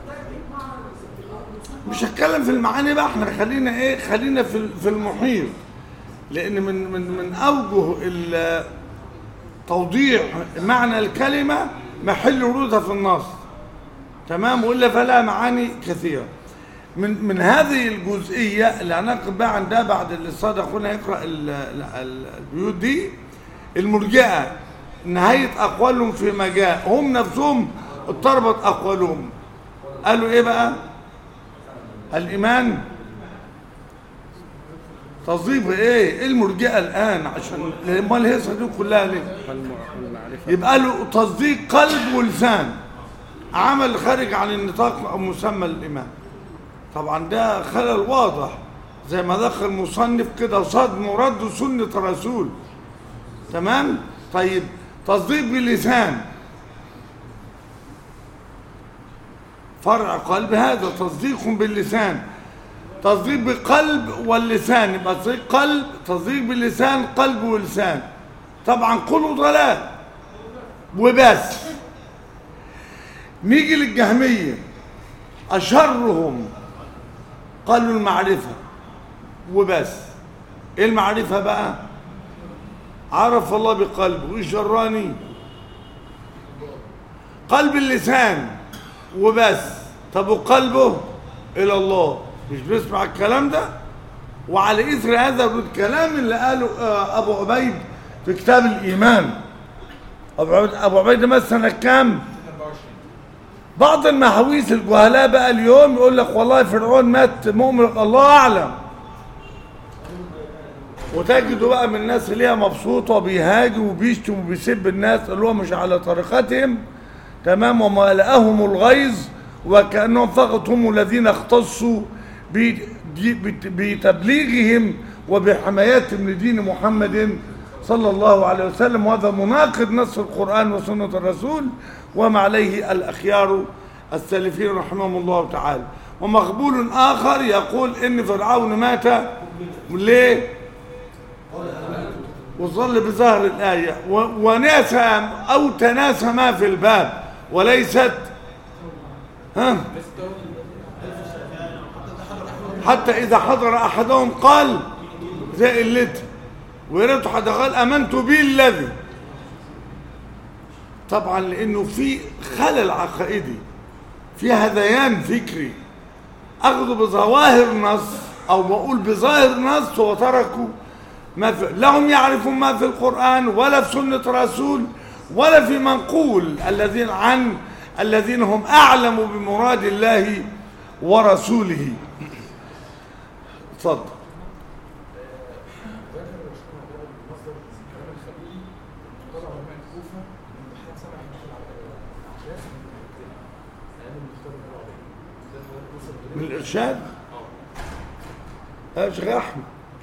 مش هتكلم في المعاني بقى احنا خلينا ايه خلينا في ال- في المحيط لان من من من اوجه ال- توضيح معنى الكلمه محل ورودها في النص تمام والا فلها معاني كثيره من من هذه الجزئيه اللي هنقف بقى عندها بعد اللي الصاد اخونا يقرا ال- ال- ال- البيوت دي المرجئه نهايه اقوالهم فيما جاء هم نفسهم اضطربت اقوالهم قالوا ايه بقى الايمان تصديق ايه ايه المرجئه الان عشان امال الهيصه دي كلها ليه والمعرفة يبقى له تصديق قلب ولسان عمل خارج عن النطاق او مسمى الايمان طبعا ده خلل واضح زي ما دخل مصنف كده صدم ورد سنه الرسول تمام طيب تصديق باللسان فرع قلب هذا تصديق باللسان تصديق بقلب واللسان يبقى تصديق قلب تصديق باللسان قلب ولسان طبعا كله ضلال وبس نيجي للجهمية أشرهم قالوا المعرفة وبس ايه المعرفة بقى عرف الله بقلبه ايش جراني قلب اللسان وبس طب وقلبه الى الله مش بيسمع الكلام ده وعلى اثر هذا الكلام اللي قاله آه، ابو عبيد في كتاب الايمان ابو عبيد ابو عبيد مات سنه كام بعض المحاويس الجهلاء بقى اليوم يقول لك والله فرعون مات مؤمن الله اعلم وتجدوا بقى من الناس اللي هي مبسوطه وبيهاجم وبيشتم وبيسب الناس اللي هو مش على طريقتهم تمام وملأهم الغيظ وكأنهم فقط هم الذين اختصوا ب- بت- بتبليغهم وبحمايتهم لدين محمد صلى الله عليه وسلم وهذا مناقض نص القرآن وسنة الرسول وما عليه الأخيار السالفين رحمهم الله تعالى ومقبول آخر يقول إن فرعون مات ليه؟ وظل بظهر الآية و- وناسى أو تناسى ما في الباب وليست ها حتى إذا حضر أحدهم قال زي قلته ويا ريته حد قال آمنت بالذي طبعا لأنه في خلل عقائدي في هذيان فكري أخذوا بظواهر نص أو بقول بظاهر نص وتركوا ما في لا هم يعرفون ما في القرآن ولا في سنة رسول ولا في منقول الذين عن الذين هم أعلم بمراد الله ورسوله اتفضل من الإرشاد يا شيخ أحمد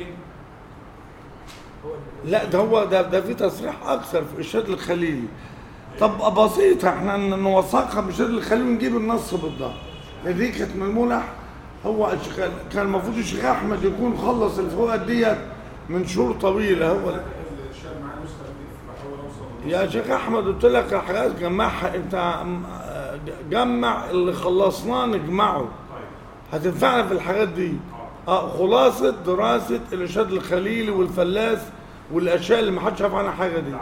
لا ده هو ده ده في تصريح اكثر في ارشاد الخليلي طب بسيطه احنا ن- نوثقها بارشاد الخليلي ونجيب النص بالضبط لأن دي كانت من الملح هو الشيخ- كان المفروض الشيخ احمد يكون خلص الفوائد ديت من شهور طويله هو يا شيخ احمد قلت لك الحاجات جمعها انت م- جمع اللي خلصناه نجمعه هتنفعنا في الحاجات دي اه خلاصة دراسة الإرشاد الخليلي والفلاس والأشياء اللي ما حدش عارف عنها حاجة دي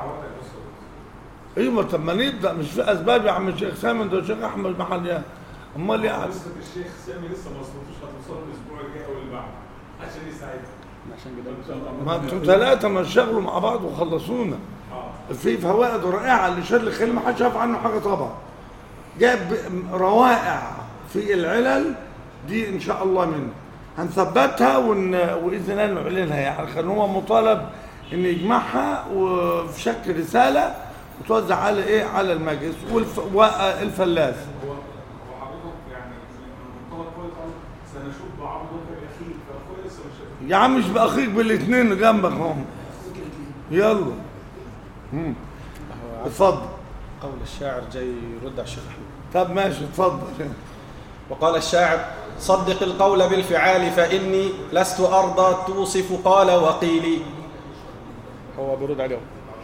ايوه طب ما نبدأ مش في أسباب يا عم الشيخ سامي ده الشيخ أحمد محل أمال يعني لسه الشيخ سامي لسه ما وصلتوش هتوصلوا الاسبوع الجاي او اللي بعده عشان يساعدنا عشان كده ان شاء الله ما انتوا ثلاثة ما اشتغلوا مع بعض وخلصونا اه في فوائد رائعة للشيخ الخليلي ما حدش عارف عنه حاجة طبعا جاب روائع في العلل دي إن شاء الله منه هنثبتها ون... وإذن الله نعلنها يعني كان هو مطالب إن يجمعها وفي شكل رسالة وتوزع على إيه على المجلس والف... والفلاس هو هو حضرتك يعني من منطلق كويس قوي سنشوف بعضك باخيك فاخويا لسه مش شايف يا عم مش بأخيك بالاثنين جنبك هم يلا مم. اتفضل قول الشاعر جاي يرد على الشيخ أحمد طب ماشي اتفضل وقال الشاعر صدق القول بالفعال فإني لست أرضى توصف قال وقيلي هو بيرد عليهم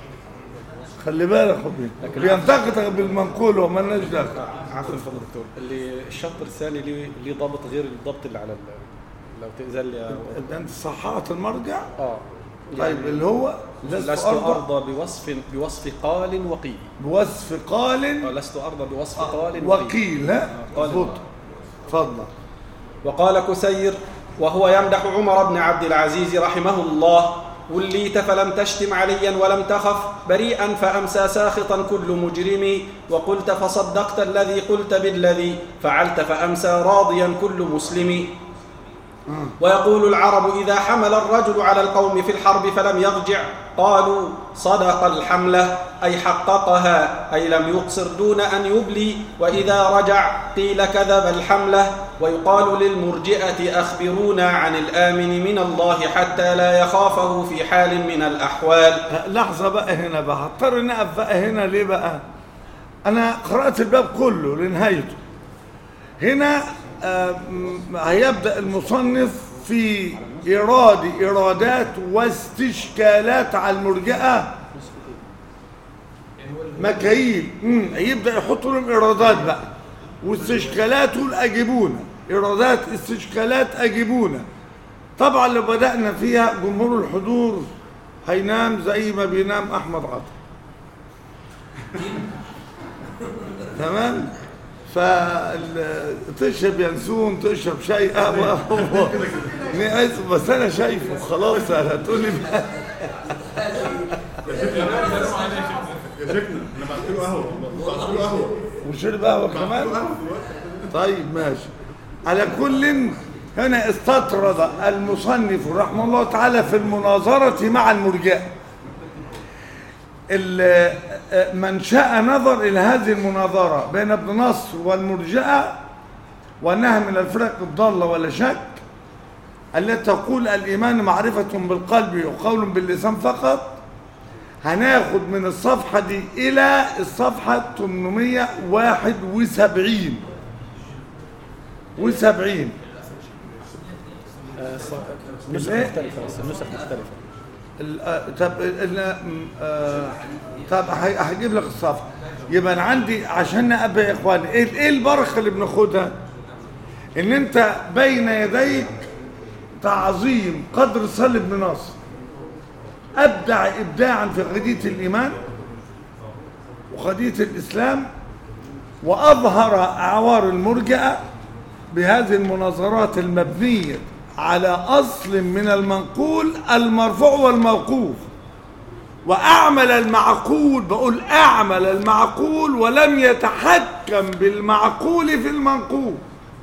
خلي بالك خبير لكن- بينتقدك بالمنقول وما لناش دخل عفوا فضل دكتور اللي الشطر الثاني ليه ليه ضابط غير الضبط اللي على ال- لو تأذن لي يا- ده انت صححت المرجع اه طيب اللي هو لست, لست أرضى أرضى بوصف بوصف قال وقيل بوصف آه، قال لست أرضى بوصف قال وقيل وقيل ها قال اضبط. اتفضل وقال كسير وهو يمدح عمر بن عبد العزيز رحمه الله وليت فلم تشتم عليا ولم تخف بريئا فأمسى ساخطا كل مجرم وقلت فصدقت الذي قلت بالذي فعلت فأمسى راضيا كل مسلم ويقول العرب إذا حمل الرجل على القوم في الحرب فلم يرجع قالوا صدق الحملة أي حققها أي لم يقصر دون أن يبلي وإذا رجع قيل كذب الحملة ويقال للمرجئة أخبرونا عن الآمن من الله حتى لا يخافه في حال من الأحوال لحظة بقى هنا بقى هضطر نقف بقى هنا ليه بقى أنا قرأت الباب كله لنهايته هنا آه، م- هيبدأ المصنف في إيراد إيرادات واستشكالات على المرجئة مكاييل مم، يبدأ يحط لهم إيرادات بقى واستشكالات يقول أجيبونا إيرادات استشكالات أجيبونا طبعا لو بدأنا فيها جمهور الحضور هينام زي ما بينام أحمد عاطف تمام فتشرب ينسون تشرب شاي قهوة نقاس بس أنا شايفه خلاص أنا تقول لي بقى يا شيخنا انا بعت له قهوه بعت له قهوه وشرب قهوة كمان طيب ماشي على كل هنا استطرد المصنف رحمه الله تعالى في المناظرة مع المرجئة ال- من شاء نظر إلى هذه المناظرة بين ابن نصر والمرجئة وأنها من الفرق الضالة ولا شك التي تقول الإيمان معرفة بالقلب وقول باللسان فقط هناخد من الصفحة دي إلى الصفحة 871 وسبعين آه، ص- نسخ إيه؟ مختلفة بس النسخ مختلفة ال- آه، طب ال- آه، طب هي- هجيب لك الصفحة يبقى أنا عندي عشان نقبل يا إخواني إيه إيه البركة اللي بناخدها؟ إن أنت بين يديك تعظيم قدر صلب بن ناصر أبدع إبداعا في قضية الإيمان وقضية الإسلام وأظهر أعوار المرجئة بهذه المناظرات المبنية على أصل من المنقول المرفوع والموقوف وأعمل المعقول بقول أعمل المعقول ولم يتحكم بالمعقول في المنقول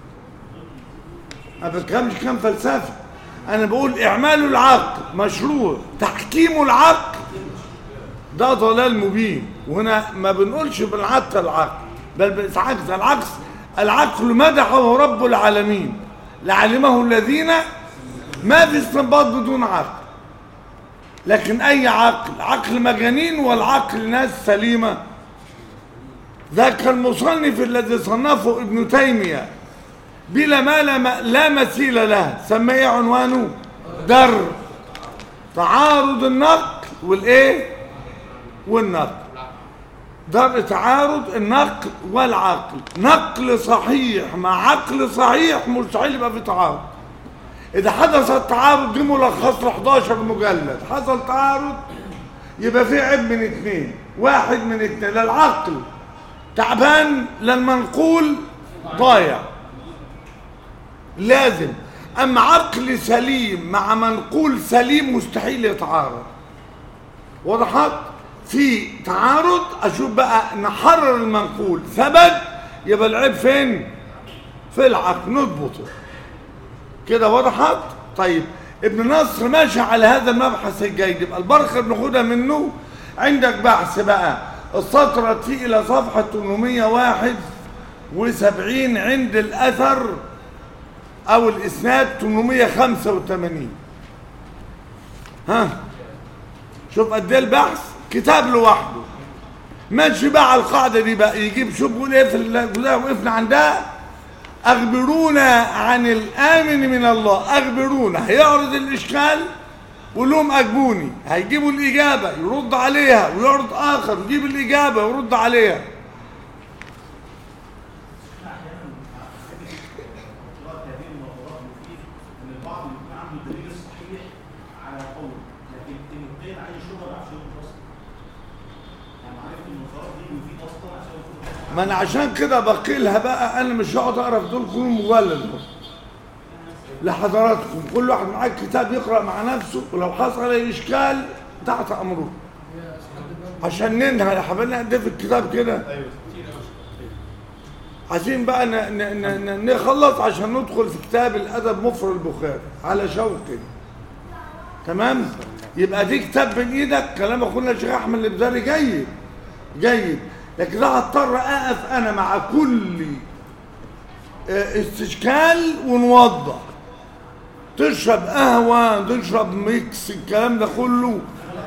ما بتكلمش كلام فلسفي أنا بقول إعمال العقل مشروع تحكيم العقل ده ضلال مبين وهنا ما بنقولش بالعطل العقل بل بالعكس العكس العقل مدحه رب العالمين لعلمه الذين ما في استنباط بدون عقل لكن اي عقل عقل مجانين والعقل ناس سليمه ذاك المصنف الذي صنفه ابن تيميه بلا ما لا, لا مثيل له سميه عنوانه در تعارض النقل والايه والنقل درء تعارض النقل والعقل نقل صحيح مع عقل صحيح مستحيل يبقى في تعارض اذا حدث التعارض دي ملخص ل 11 مجلد حصل تعارض يبقى في عيب من اثنين واحد من اثنين لا العقل تعبان لا المنقول ضايع لازم اما عقل سليم مع منقول سليم مستحيل يتعارض وضحت في تعارض اشوف بقى نحرر المنقول ثبت يبقى العيب فين في العقل نضبطه كده وضحت طيب ابن نصر ماشي على هذا المبحث الجيد يبقى البرخة بناخدها منه عندك بحث بقى السطرة فيه الى صفحة 871 عند الاثر او الاسناد 885 ها شوف قد ايه البحث كتاب لوحده ماشي بقى على القاعده دي بقى يجيب شوف بيقول ايه في الجزء وقفنا عندها اخبرونا عن الامن من الله اخبرونا هيعرض الاشكال ويقول لهم اجبوني هيجيبوا الاجابه يرد عليها ويعرض اخر يجيب الاجابه ويرد عليها ان البعض يكون عنده الدليل الصحيح على قول لكن الاثنين عايز شبهه ما يعرفش يقول اصلا يعني عرفت ان الخلاص دي وفي اصلا عشان يكون ما انا عشان كده بقيلها بقى انا مش هقعد اقرا في دول كلهم مجلد بس لحضراتكم كل واحد معاه كتاب يقرا مع نفسه ولو حصل عليه اشكال تحت امره عشان ننهي يا حبايبنا قد إيه في الكتاب كده عايزين بقى ن- ن- ن- ن- نخلص عشان ندخل في كتاب الادب مفرد البخاري على شوق كده تمام يبقى دي كتاب بين ايدك كلام اخونا الشيخ احمد الابزاري جيد جيد لكن ده هضطر اقف انا مع كل آه، استشكال ونوضح تشرب قهوه تشرب ميكس الكلام ده كله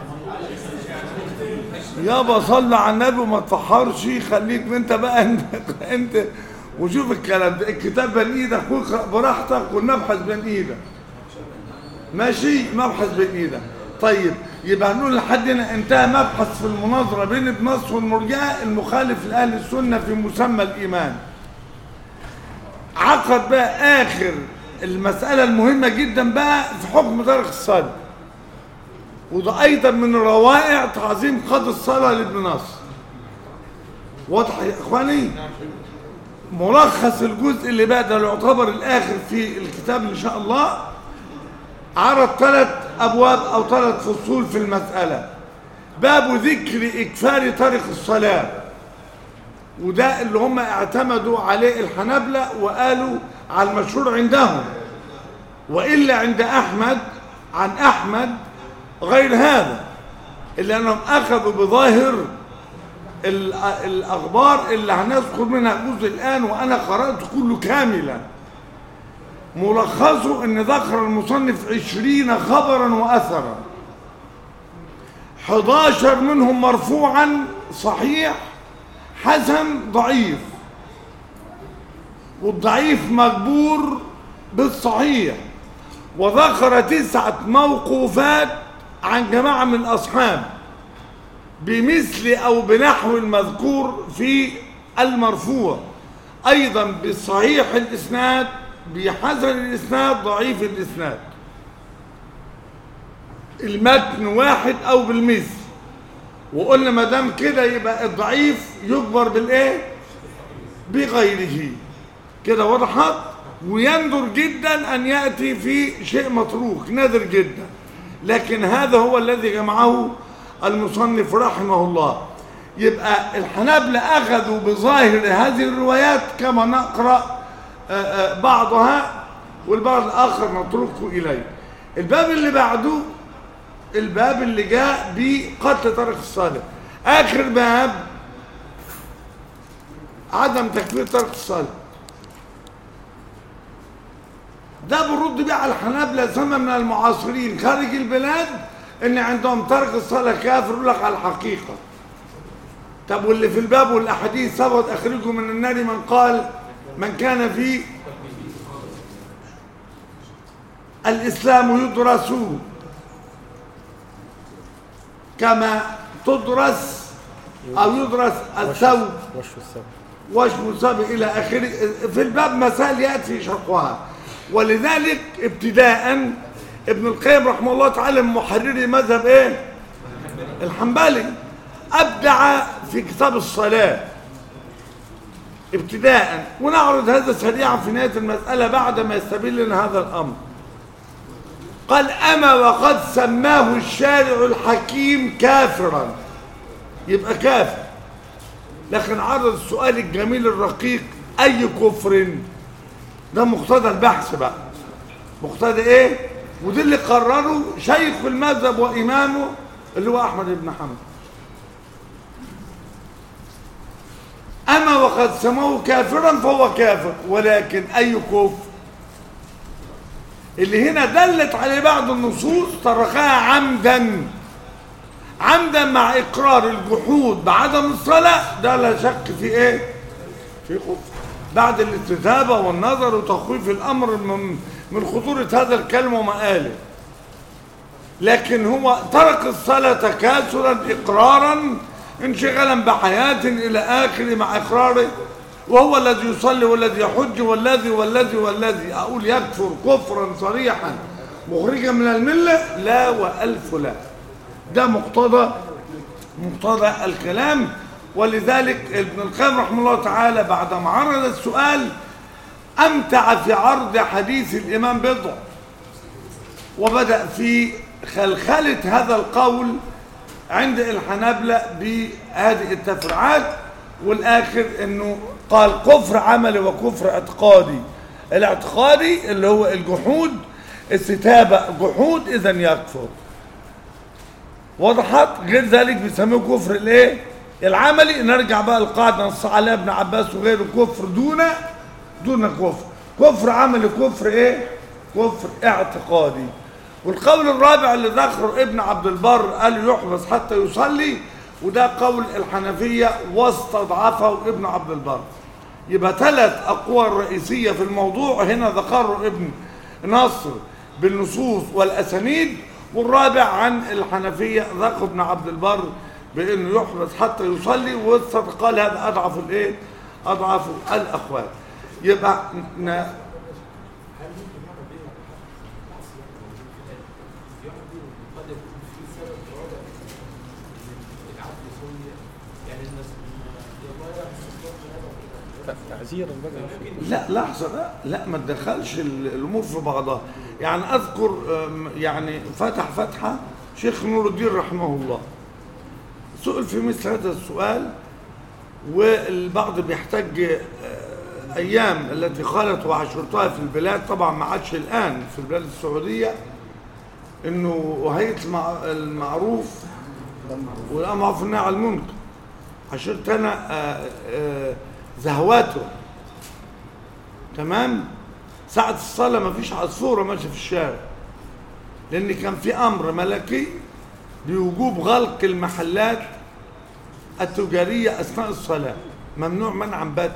يابا صلي على النبي وما تفحرش خليك انت بقى انت, انت وشوف الكلام ده الكتاب بين ايدك واقرا براحتك والمبحث بين ايدك ماشي مبحث بين ايدك طيب يبقى هنقول لحد هنا انتهى مبحث في المناظره بين ابن نصر والمرجئه المخالف لاهل السنه في مسمى الايمان عقد بقى اخر المساله المهمه جدا بقى في حكم ترك الصلاه وده ايضا من روائع تعظيم قدر الصلاه لابن نصر واضح يا اخواني ملخص الجزء اللي بقى ده اللي يعتبر الاخر في الكتاب ان شاء الله عرض ثلاث ابواب او ثلاث فصول في المساله باب ذكر اكفار تارك الصلاه وده اللي هم اعتمدوا عليه الحنابلة وقالوا على المشهور عندهم وإلا عند أحمد عن أحمد غير هذا إلا أنهم أخذوا بظاهر ال- الأخبار اللي هنذكر منها جزء الآن وأنا قرأت كله كاملا ملخصه أن ذكر المصنف عشرين خبرا وأثرا 11 منهم مرفوعا صحيح حسن ضعيف والضعيف مجبور بالصحيح وذكر تسعة موقوفات عن جماعة من الأصحاب بمثل أو بنحو المذكور في المرفوع أيضا بصحيح الإسناد بحسن الإسناد ضعيف الإسناد المتن واحد أو بالمثل وقلنا ما دام كده يبقى الضعيف يجبر بالايه بغيره كده وضحت ويندر جدا ان ياتي في شيء متروك نادر جدا لكن هذا هو الذي جمعه المصنف رحمه الله يبقى الحنابلة أخذوا بظاهر هذه الروايات كما نقرأ آه، آه، بعضها والبعض الآخر نتركه إليه الباب اللي بعده الباب اللي جاء بقتل ترك الصلاة آخر باب عدم تكفير ترك الصلاة ده بنرد بيه على الحنابلة زمن من المعاصرين خارج البلاد ان عندهم ترك الصلاة كافر يقول لك على الحقيقة طب واللي في الباب والاحاديث ثبت اخرجه من النار من قال من كان في الاسلام يدرس كما تدرس او يدرس الثوب وش السبب وجه سابق الى اخره في الباب مسائل ياتي شرحها ولذلك ابتداء ابن القيم رحمه الله تعالى من محرري مذهب ايه الحنبلي ابدع في كتاب الصلاه ابتداء ونعرض هذا سريعا في نهايه المساله بعد ما يستبين لنا هذا الامر قال اما وقد سماه الشارع الحكيم كافرا يبقى كافر لكن عرض السؤال الجميل الرقيق اي كفر ده مقتضى البحث بقى مقتضى ايه ودي اللي قرره شيخ المذهب وامامه اللي هو احمد بن حنبل اما وقد سموه كافرا فهو كافر ولكن اي كفر اللي هنا دلت عليه بعض النصوص تركها عمدا عمدا مع اقرار الجحود بعدم الصلاه ده لا شك في ايه في كفر بعد الاستتابه والنظر وتخويف الامر من من خطوره هذا الكلام ومآله لكن هو ترك الصلاه تكاسلا اقرارا انشغالا بحياه الى اخره مع اقراره وهو الذي يصلي والذي يحج والذي والذي والذي اقول يكفر كفرا صريحا مخرجا من المله لا والف لا ده مقتضى مقتضى الكلام ولذلك ابن القيم رحمه الله تعالى بعد ما عرض السؤال امتع في عرض حديث الامام بضع وبدا في خلخله هذا القول عند الحنابلة بهذه التفرعات والاخر انه قال كفر عملي وكفر اعتقادي الاعتقادي اللي هو الجحود استتابة جحود اذا يكفر وضحت غير ذلك بيسموه كفر الايه العملي نرجع بقى القاعده نص عليها ابن عباس وغيره كفر دون دون كفر كفر عملي كفر ايه كفر اعتقادي والقول الرابع اللي ذكره ابن عبد البر قال يحبس حتى يصلي وده قول الحنفيه واستضعفه ابن عبد البر يبقى ثلاث اقوال رئيسيه في الموضوع هنا ذكره ابن نصر بالنصوص والاسانيد والرابع عن الحنفيه ذكر ابن عبد البر بانه يحبس حتى يصلي والصدق قال هذا اضعف الايه؟ اضعف الاقوال يبقى ن- تعزيرا بقى مش لا لحظة لا لا ما تدخلش ال- الأمور في بعضها يعني أذكر أم، يعني فتح فتحة شيخ نور الدين رحمه الله سئل في مثل هذا السؤال والبعض بيحتج آه، أيام التي خالت وعشرتها في البلاد طبعا ما عادش الآن في البلاد السعودية إنه وهيئة المع- المعروف والأمر معروف والنهي عن المنكر عشرت أنا آه، آه، زهواته تمام ساعة الصلاة ما فيش عصفورة ماشية في الشارع لأن كان في أمر ملكي بوجوب غلق المحلات التجارية أثناء الصلاة ممنوع منعا باتا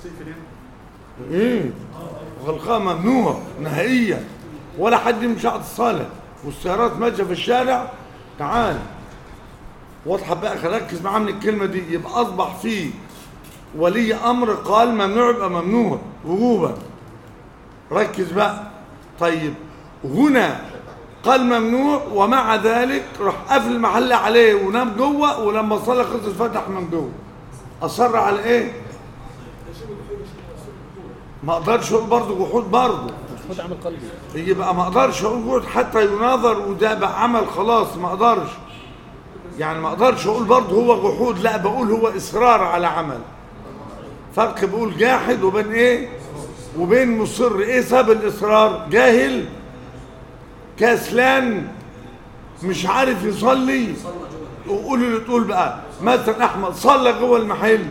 إيه غلقها ممنوع نهائيا ولا حد يمشي ساعة الصلاة والسيارات ماشية في الشارع تعال واضحة بقى خلينا نركز معاه من الكلمة دي يبقى أصبح فيه ولي امر قال ممنوع يبقى ممنوع وجوبا ركز بقى طيب هنا قال ممنوع ومع ذلك راح قافل المحل عليه ونام جوه ولما صلى خلص فتح من جوه اصر على ايه ما اقدرش اقول برضه جحود برضه خد عمل قلبي يبقى ما اقدرش اقول جحود حتى يناظر وده بقى عمل خلاص ما اقدرش يعني ما اقدرش اقول برضه هو جحود لا بقول هو اصرار على عمل فرق بقول جاحد وبين ايه وبين مصر ايه سبب الاصرار جاهل كسلان مش عارف يصلي وقول اللي تقول بقى مثلا احمد صلى جوه المحل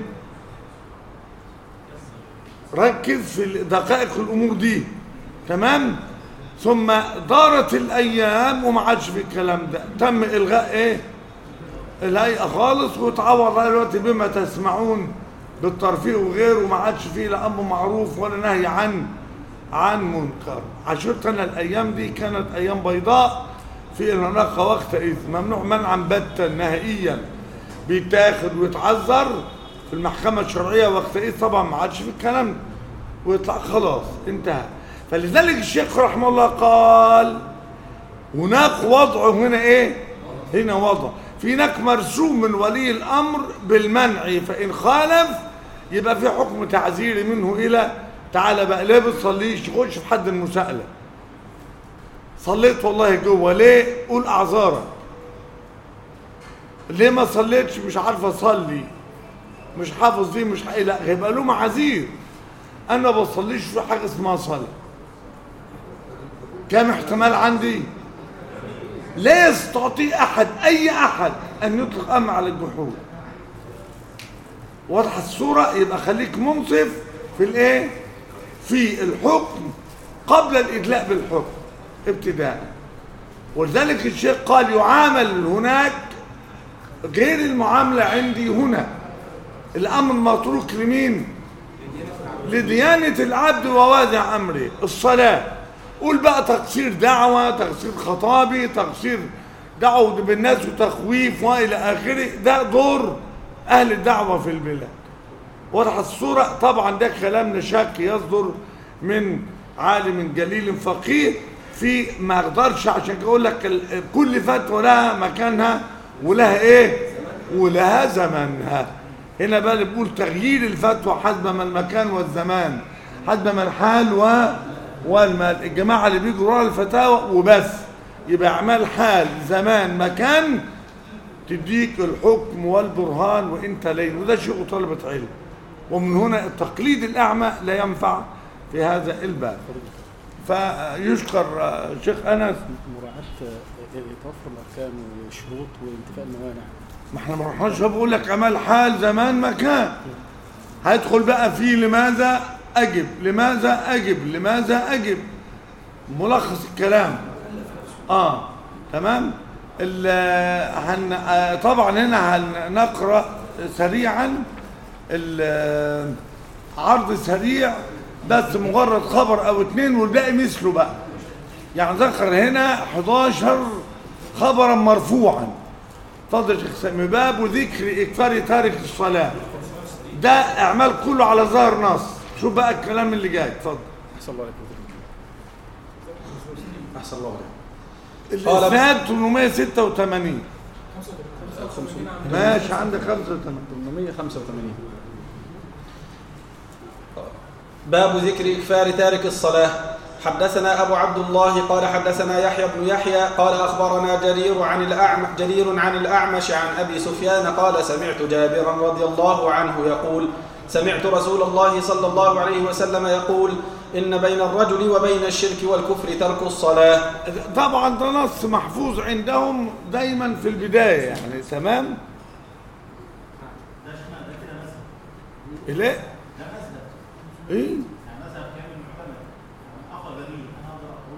ركز في دقائق الامور دي تمام ثم دارت الايام وما عادش في الكلام ده تم الغاء ايه الهيئه خالص وتعوض على دلوقتي بما تسمعون بالترفيه وغيره ما عادش فيه لا امر معروف ولا نهي عن عن منكر عشرت انا الايام دي كانت ايام بيضاء في ان هناك وقت اثم ممنوع منعا باتا نهائيا بيتاخد ويتعذر في المحكمة الشرعية وقتئذ طبعا ما عادش في الكلام ده ويطلع خلاص انتهى فلذلك الشيخ رحمه الله قال هناك وضع هنا ايه هنا وضع في هناك مرسوم من ولي الامر بالمنع فان خالف يبقى في حكم تعزيري منه الى تعالى بقى ليه بتصليش تخش في حد المساءله صليت والله جوه ليه قول اعذارك ليه ما صليتش مش عارف اصلي مش حافظ دي مش ح... لا هيبقى له معاذير انا ما بصليش في حاجه اسمها صلاه كم احتمال عندي لا يستطيع احد اي احد ان يطلق امر على الجحود واضحه الصوره يبقى خليك منصف في الايه في الحكم قبل الادلاء بالحكم ابتداء ولذلك الشيخ قال يعامل هناك غير المعامله عندي هنا الامر متروك لمين لديانه العبد ووادع امره الصلاه قول بقى تقصير دعوة تقصير خطابي تقصير دعوة بالناس وتخويف وإلى آخره ده دور أهل الدعوة في البلاد واضحة الصورة طبعا ده كلام شك يصدر من عالم جليل فقيه في ما اقدرش عشان كده اقول لك ال- كل فتوى لها مكانها ولها ايه ولها زمنها هنا بقى اللي بيقول تغيير الفتوى حسب ما المكان والزمان حسب ما الحال و والمال الجماعه اللي بيجوا ورا الفتاوى وبس يبقى اعمال حال زمان مكان تديك الحكم والبرهان وانت لين وده شيء طلبة علم ومن هنا التقليد الأعمى لا ينفع في هذا الباب فيشكر آه، شيخ أنس مراعاة آه، توفر الأركان والشروط وانتفاء الموانع ما احنا ما رحناش بقول لك عمل حال زمان مكان هيدخل بقى في لماذا أجب لماذا أجب لماذا أجب ملخص الكلام اه تمام ال- هن آه، طبعا هنا هنقرا سريعا ال- عرض سريع بس مجرد خبر او اتنين والباقي مثله بقى يعني ذكر هنا 11 خبرا مرفوعا اتفضل يا شيخ سامي باب ذكر اكثار تارك الصلاه ده اعمال كله على ظاهر نص شوف بقى الكلام اللي جاي اتفضل أحسن الله عليكم أحسن الله عليك قال- الاسناد 886 ماشي عندك 85 885 باب ذكر إكفار تارك الصلاة حدثنا أبو عبد الله قال حدثنا يحيى بن يحيى قال أخبرنا جرير عن الأعمش جرير عن الأعمش عن أبي سفيان قال سمعت جابرا رضي الله عنه يقول سمعت رسول الله صلى الله عليه وسلم يقول إن بين الرجل وبين الشرك والكفر ترك الصلاة طبعا ده نص محفوظ عندهم دايما في البدايه يعني تمام ده شمال ده كده مذهب ليه ده مذهب ايه يعني مذهب كامل معتمد يعني اقوى دليل انا اقدر اقول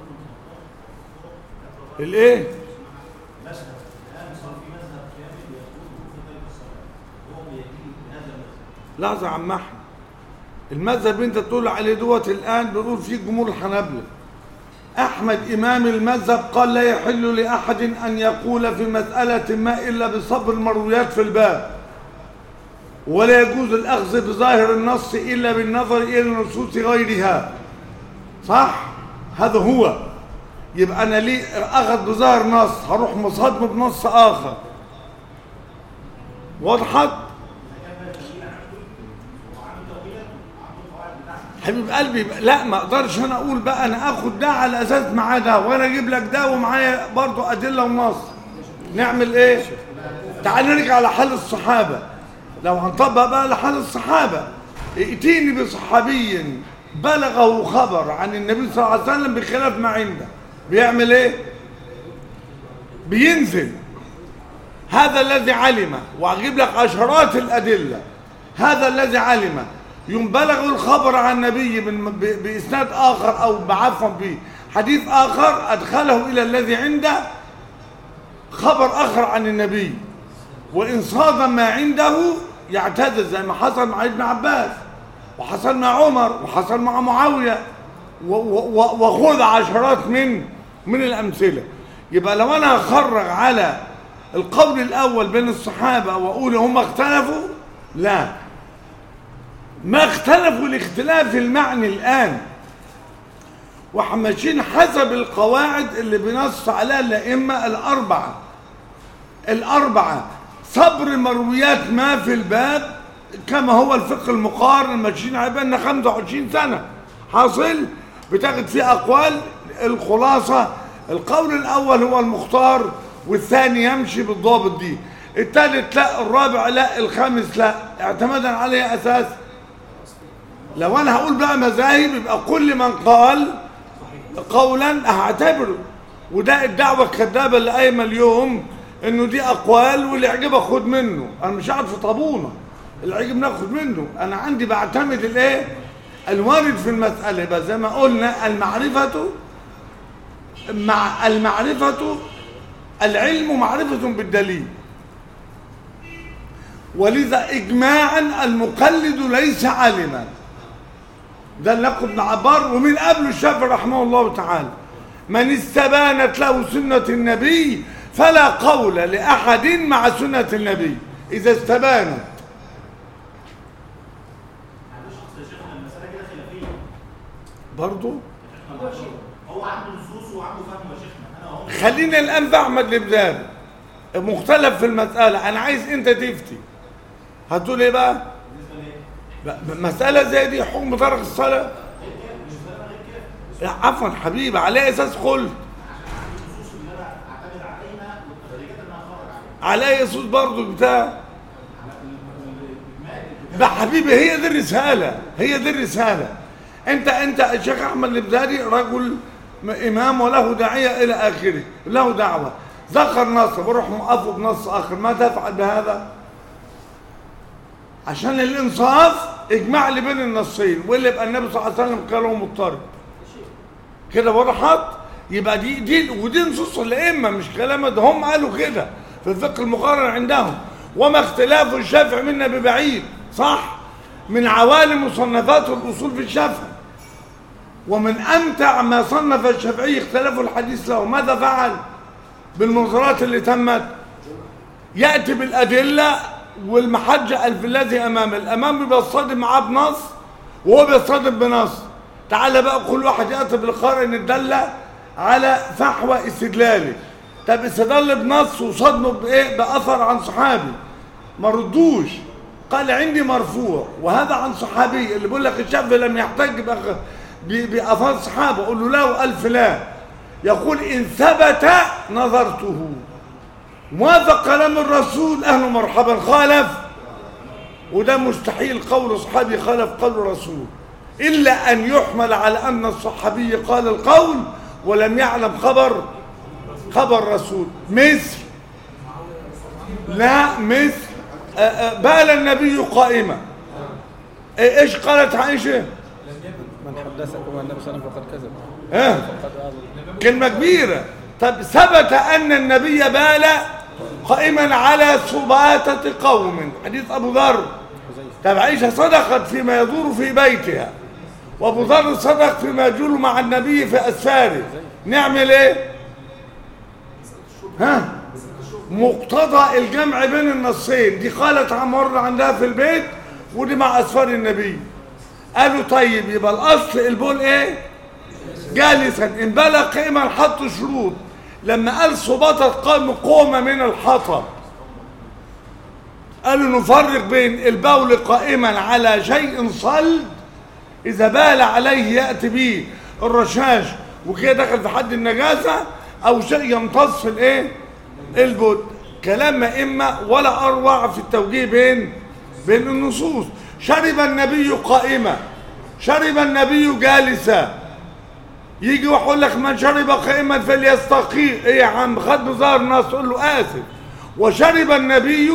له الايه مذهب الان صار في مذهب كامل يقول في تارك الصلاه وهو بيدين بهذا المذهب لحظه يا عم احمد المذهب اللي انت تقول عليه دوت الان بنقول فيه جمهور الحنابلة احمد امام المذهب قال لا يحل لاحد ان يقول في مساله ما الا بصبر المرويات في الباب ولا يجوز الاخذ بظاهر النص الا بالنظر الى نصوص غيرها صح هذا هو يبقى انا ليه اخذ بظاهر نص هروح مصادمه بنص اخر وضحت حبيب قلبي بقى- لا ما اقدرش انا اقول بقى انا اخد ده على اساس معاه ده وانا اجيب لك ده ومعايا برضو ادله ونص نعمل ايه تعال نرجع لحال الصحابه لو هنطبق بقى لحال الصحابه ائتيني بصحابي بلغه خبر عن النبي صلى الله عليه وسلم بخلاف ما عنده بيعمل ايه بينزل هذا الذي علم واجيب لك عشرات الادله هذا الذي علم ينبلغ الخبر عن النبي من ب- باسناد اخر او بعفوا بحديث اخر ادخله الى الذي عنده خبر اخر عن النبي وان صادم ما عنده يعتذر زي ما حصل مع ابن عباس وحصل مع عمر وحصل مع معاويه و- و- و- وخذ عشرات من من الامثله يبقى لو انا هخرج على القول الاول بين الصحابه واقول هم اختلفوا لا ما اختلفوا لاختلاف المعنى الان واحنا ماشيين حسب القواعد اللي بنص عليها الائمه الاربعه الاربعه صبر مرويات ما في الباب كما هو الفقه المقارن ماشيين على بالنا 25 سنه حاصل بتاخد فيه اقوال الخلاصه القول الاول هو المختار والثاني يمشي بالضابط دي الثالث لا الرابع لا الخامس لا اعتمادا عليه اساس لو انا هقول بقى مذاهب يبقى كل من قال قولا هعتبره وده الدعوه الكذابه اللي قايمه اليوم انه دي اقوال واللي يعجبك خد منه انا مش قاعد في طابونه اللي يعجبني ناخد منه انا عندي بعتمد الايه الوارد في المساله يبقى زي ما قلنا المعرفه مع المعرفه العلم معرفه بالدليل ولذا اجماعا المقلد ليس عالما ده اللقب بن عبار ومن قبله الشافعي رحمه الله تعالى من استبانت له سنة النبي فلا قول لأحد مع سنة النبي إذا استبانت معلش اصل يا شيخنا المساله كده خلافيه برضو هو عنده نصوص وعنده فهم يا شيخنا انا اهو خلينا الآن في أحمد الإبدال مختلف في المسألة أنا عايز أنت تفتي هتقول إيه بقى؟ بالنسبه لايه؟ ب- مسألة زي دي حكم ترك الصلاة لا عفوا حبيبي على أساس قلت النصوص اللي انا اعتمد عليها والتخريجات اللي انا هخرج عليها على أي أساس برضو بتاع على الاجماع ده حبيبي هي دي الرسالة هي دي الرسالة انت انت الشيخ احمد الابداري رجل م- امام وله داعية الى اخره له دعوة ذكر نص بروح موقفه بنص اخر ما تفعل بهذا عشان الانصاف اجمع لي بين النصين واللي يبقى النبي صلى الله عليه وسلم قاله مضطرب كده وضحت يبقى دي دي ودي نصوص الائمه مش كلام ده هم قالوا كده في الفقه المقارن عندهم وما اختلاف الشافعي منا ببعيد صح من عوالم مصنفات الاصول في الشافعي ومن امتع ما صنف الشافعي اختلاف الحديث له ماذا فعل بالمنظرات اللي تمت ياتي بالادله والمحجه في الذي امامه الامام بيصطدم معاه بنص وهو بيصطدم بنص تعالى بقى كل واحد ياتي بالقارن الداله على فحوى استدلاله طب استدل بنص وصدمه بايه باثر عن صحابي ما ردوش قال عندي مرفوع وهذا عن صحابي اللي بيقول لك الشافعي لم يحتج بأخ- ب- باثار صحابه اقول له لا والف لا يقول ان ثبت نظرته وافق كلام الرسول اهلا مرحبا خالف وده مستحيل قول صحابي خالف قول الرسول الا ان يحمل على ان الصحابي قال القول ولم يعلم خبر خبر الرسول مثل لا مثل آه، آه، بال النبي قائما آه، ايش قالت عائشه من حدثكم عن النبي صلى الله عليه وسلم فقد كذب ها فقد آذى. كلمة كبيرة طب ثبت أن النبي بال قائما على سباتة قوم حديث أبو ذر طب عائشة صدقت فيما يدور في بيتها وأبو ذر صدق فيما يجول مع النبي في أسفاره نعمل إيه؟ ها؟ مقتضى الجمع بين النصين دي قالت عمر عندها في البيت ودي مع أسفار النبي قالوا طيب يبقى الأصل البول إيه؟ جالسا ان بلغ قائما حط شروط لما قال صباطة قام قوم من الحطب قالوا نفرق بين البول قائما على شيء صلد اذا بال عليه ياتي به الرشاش وكده دخل في حد النجاسه او شيء يمتص الايه البول كلام ائمه ولا اروع في التوجيه بين بين النصوص شرب النبي قائما شرب النبي جالسا يجي ويقول لك من شرب قائما فليستقي ايه يا عم خد بظهر الناس تقول له اسف وشرب النبي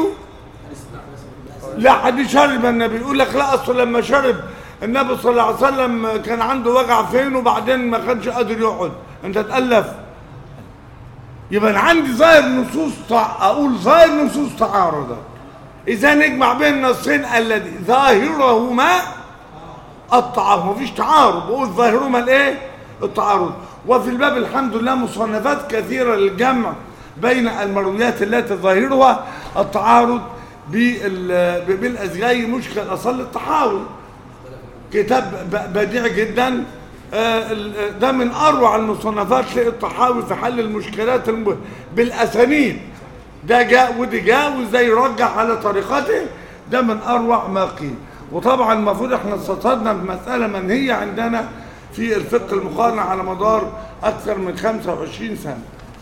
لا حد شرب النبي يقول لك لا اصل لما شرب النبي صلى الله عليه وسلم كان عنده وجع فين وبعدين ما كانش قادر يقعد انت تالف يبقى انا عندي ظاهر نصوص تع... اقول ظاهر نصوص تعارضت اذا نجمع بين النصين الذي ظاهرهما التعارض مفيش تعارض بقول ظاهرهما الايه التعارض وفي الباب الحمد لله مصنفات كثيره للجمع بين المرويات التي ظاهرها التعارض بال- بالأزياء مشكل أصل الطحاوي كتاب ب- بديع جدا آه، ال- ده من اروع المصنفات للطحاوي في حل المشكلات الم... بالاسانيد ده جاء ودي جاء وازاي يرجح على طريقته ده من اروع ما قيل وطبعا المفروض احنا استطردنا بمساله منهيه عندنا في الفقه المقارن على مدار اكثر من 25 سنه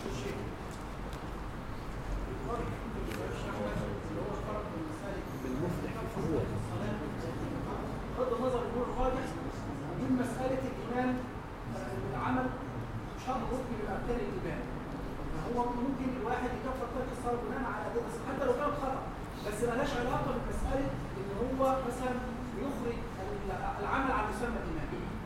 بغض النظر الامور الراجح من مساله الايمان آه، العمل شرط ركن من اركان الايمان فهو ممكن الواحد يكفر ترك الصلاه بناء على ادله حتى لو كانت خطا بس مالهاش علاقه بمساله ان هو مثلا يخرج ال- العمل عن مسمى الايمان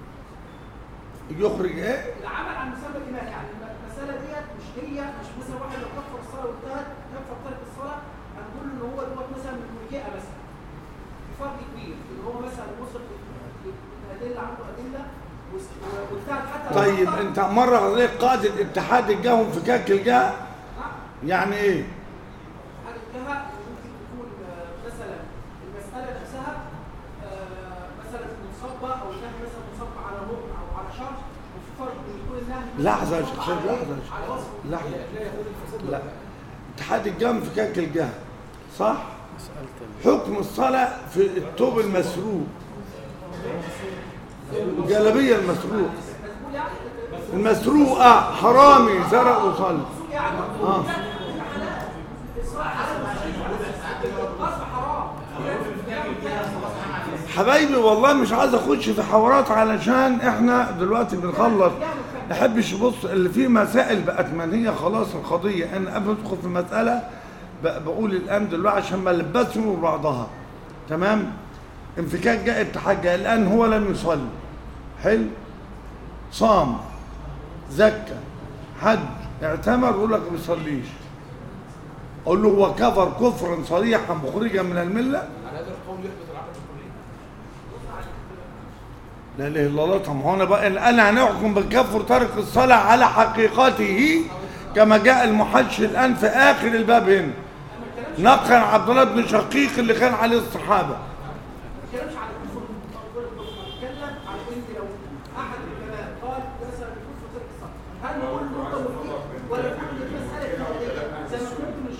يخرج ايه العمل عن مسمى الايمان يعني المساله ديت مش هي مش مثلا واحد لو كفر الصلاه وانتهت كفر ترك الصلاه هنقول ان هو دوت مثلا من مرجئه مثلا فرق كبير ان هو مثلا وصل الادله عنده ادله وس- واجتهد حتى لو طيب أخطأ. انت مره عليك قاعده اتحاد الجاه وانفكاك الجاه نعم. يعني ايه حاجه الجهه ممكن تكون آه، مثلا المساله نفسها آه، مثلا منصبه او النهي مثلا منصب على ركن او على شرط وفي فرق بين يكون النهي مثلاً لحظة يا منصب شيخ، على لحظة يا إيه؟ شيخ. على وصف لحظة. لا اتحاد الجاه وانفكاك الجاه صح مسألة حكم الصلاة في الثوب المسروق الجلابية المسروق مسؤول يعني المسروقة حرامي سرق وصلى مسؤول يعني اه غصب حرام حبايبي والله مش عايز اخش في حوارات علشان احنا دلوقتي بنخلص نحبش يبص اللي فيه مسائل بقت منهيه خلاص القضيه انا قبل ادخل في المساله ب- بقول الان دلوقتي عشان ما لبسهم بعضها تمام انفكاك جاء اتحاد جاء الان هو لم يصلي حلو صام زكى حج اعتمر يقول لك ما بيصليش اقول له هو كفر كفرا صريحا مخرجا من المله على هذا القول يثبت العقل الكلي لا اله الا الله طب ما هو انا بقى الان هنحكم بالكفر ترك الصلاه على حقيقته كما جاء المحش الان في اخر الباب هنا نقل عبد الله بن شقيق اللي كان عليه الصحابه ما بتكلمش على الكفر بتكلم على ان لو احد الكلام قال مثلا الكفر ترك الصلاه هل نقول له انت مرجئ ولا نقول دي مساله اجتهاديه زي ما قلت مش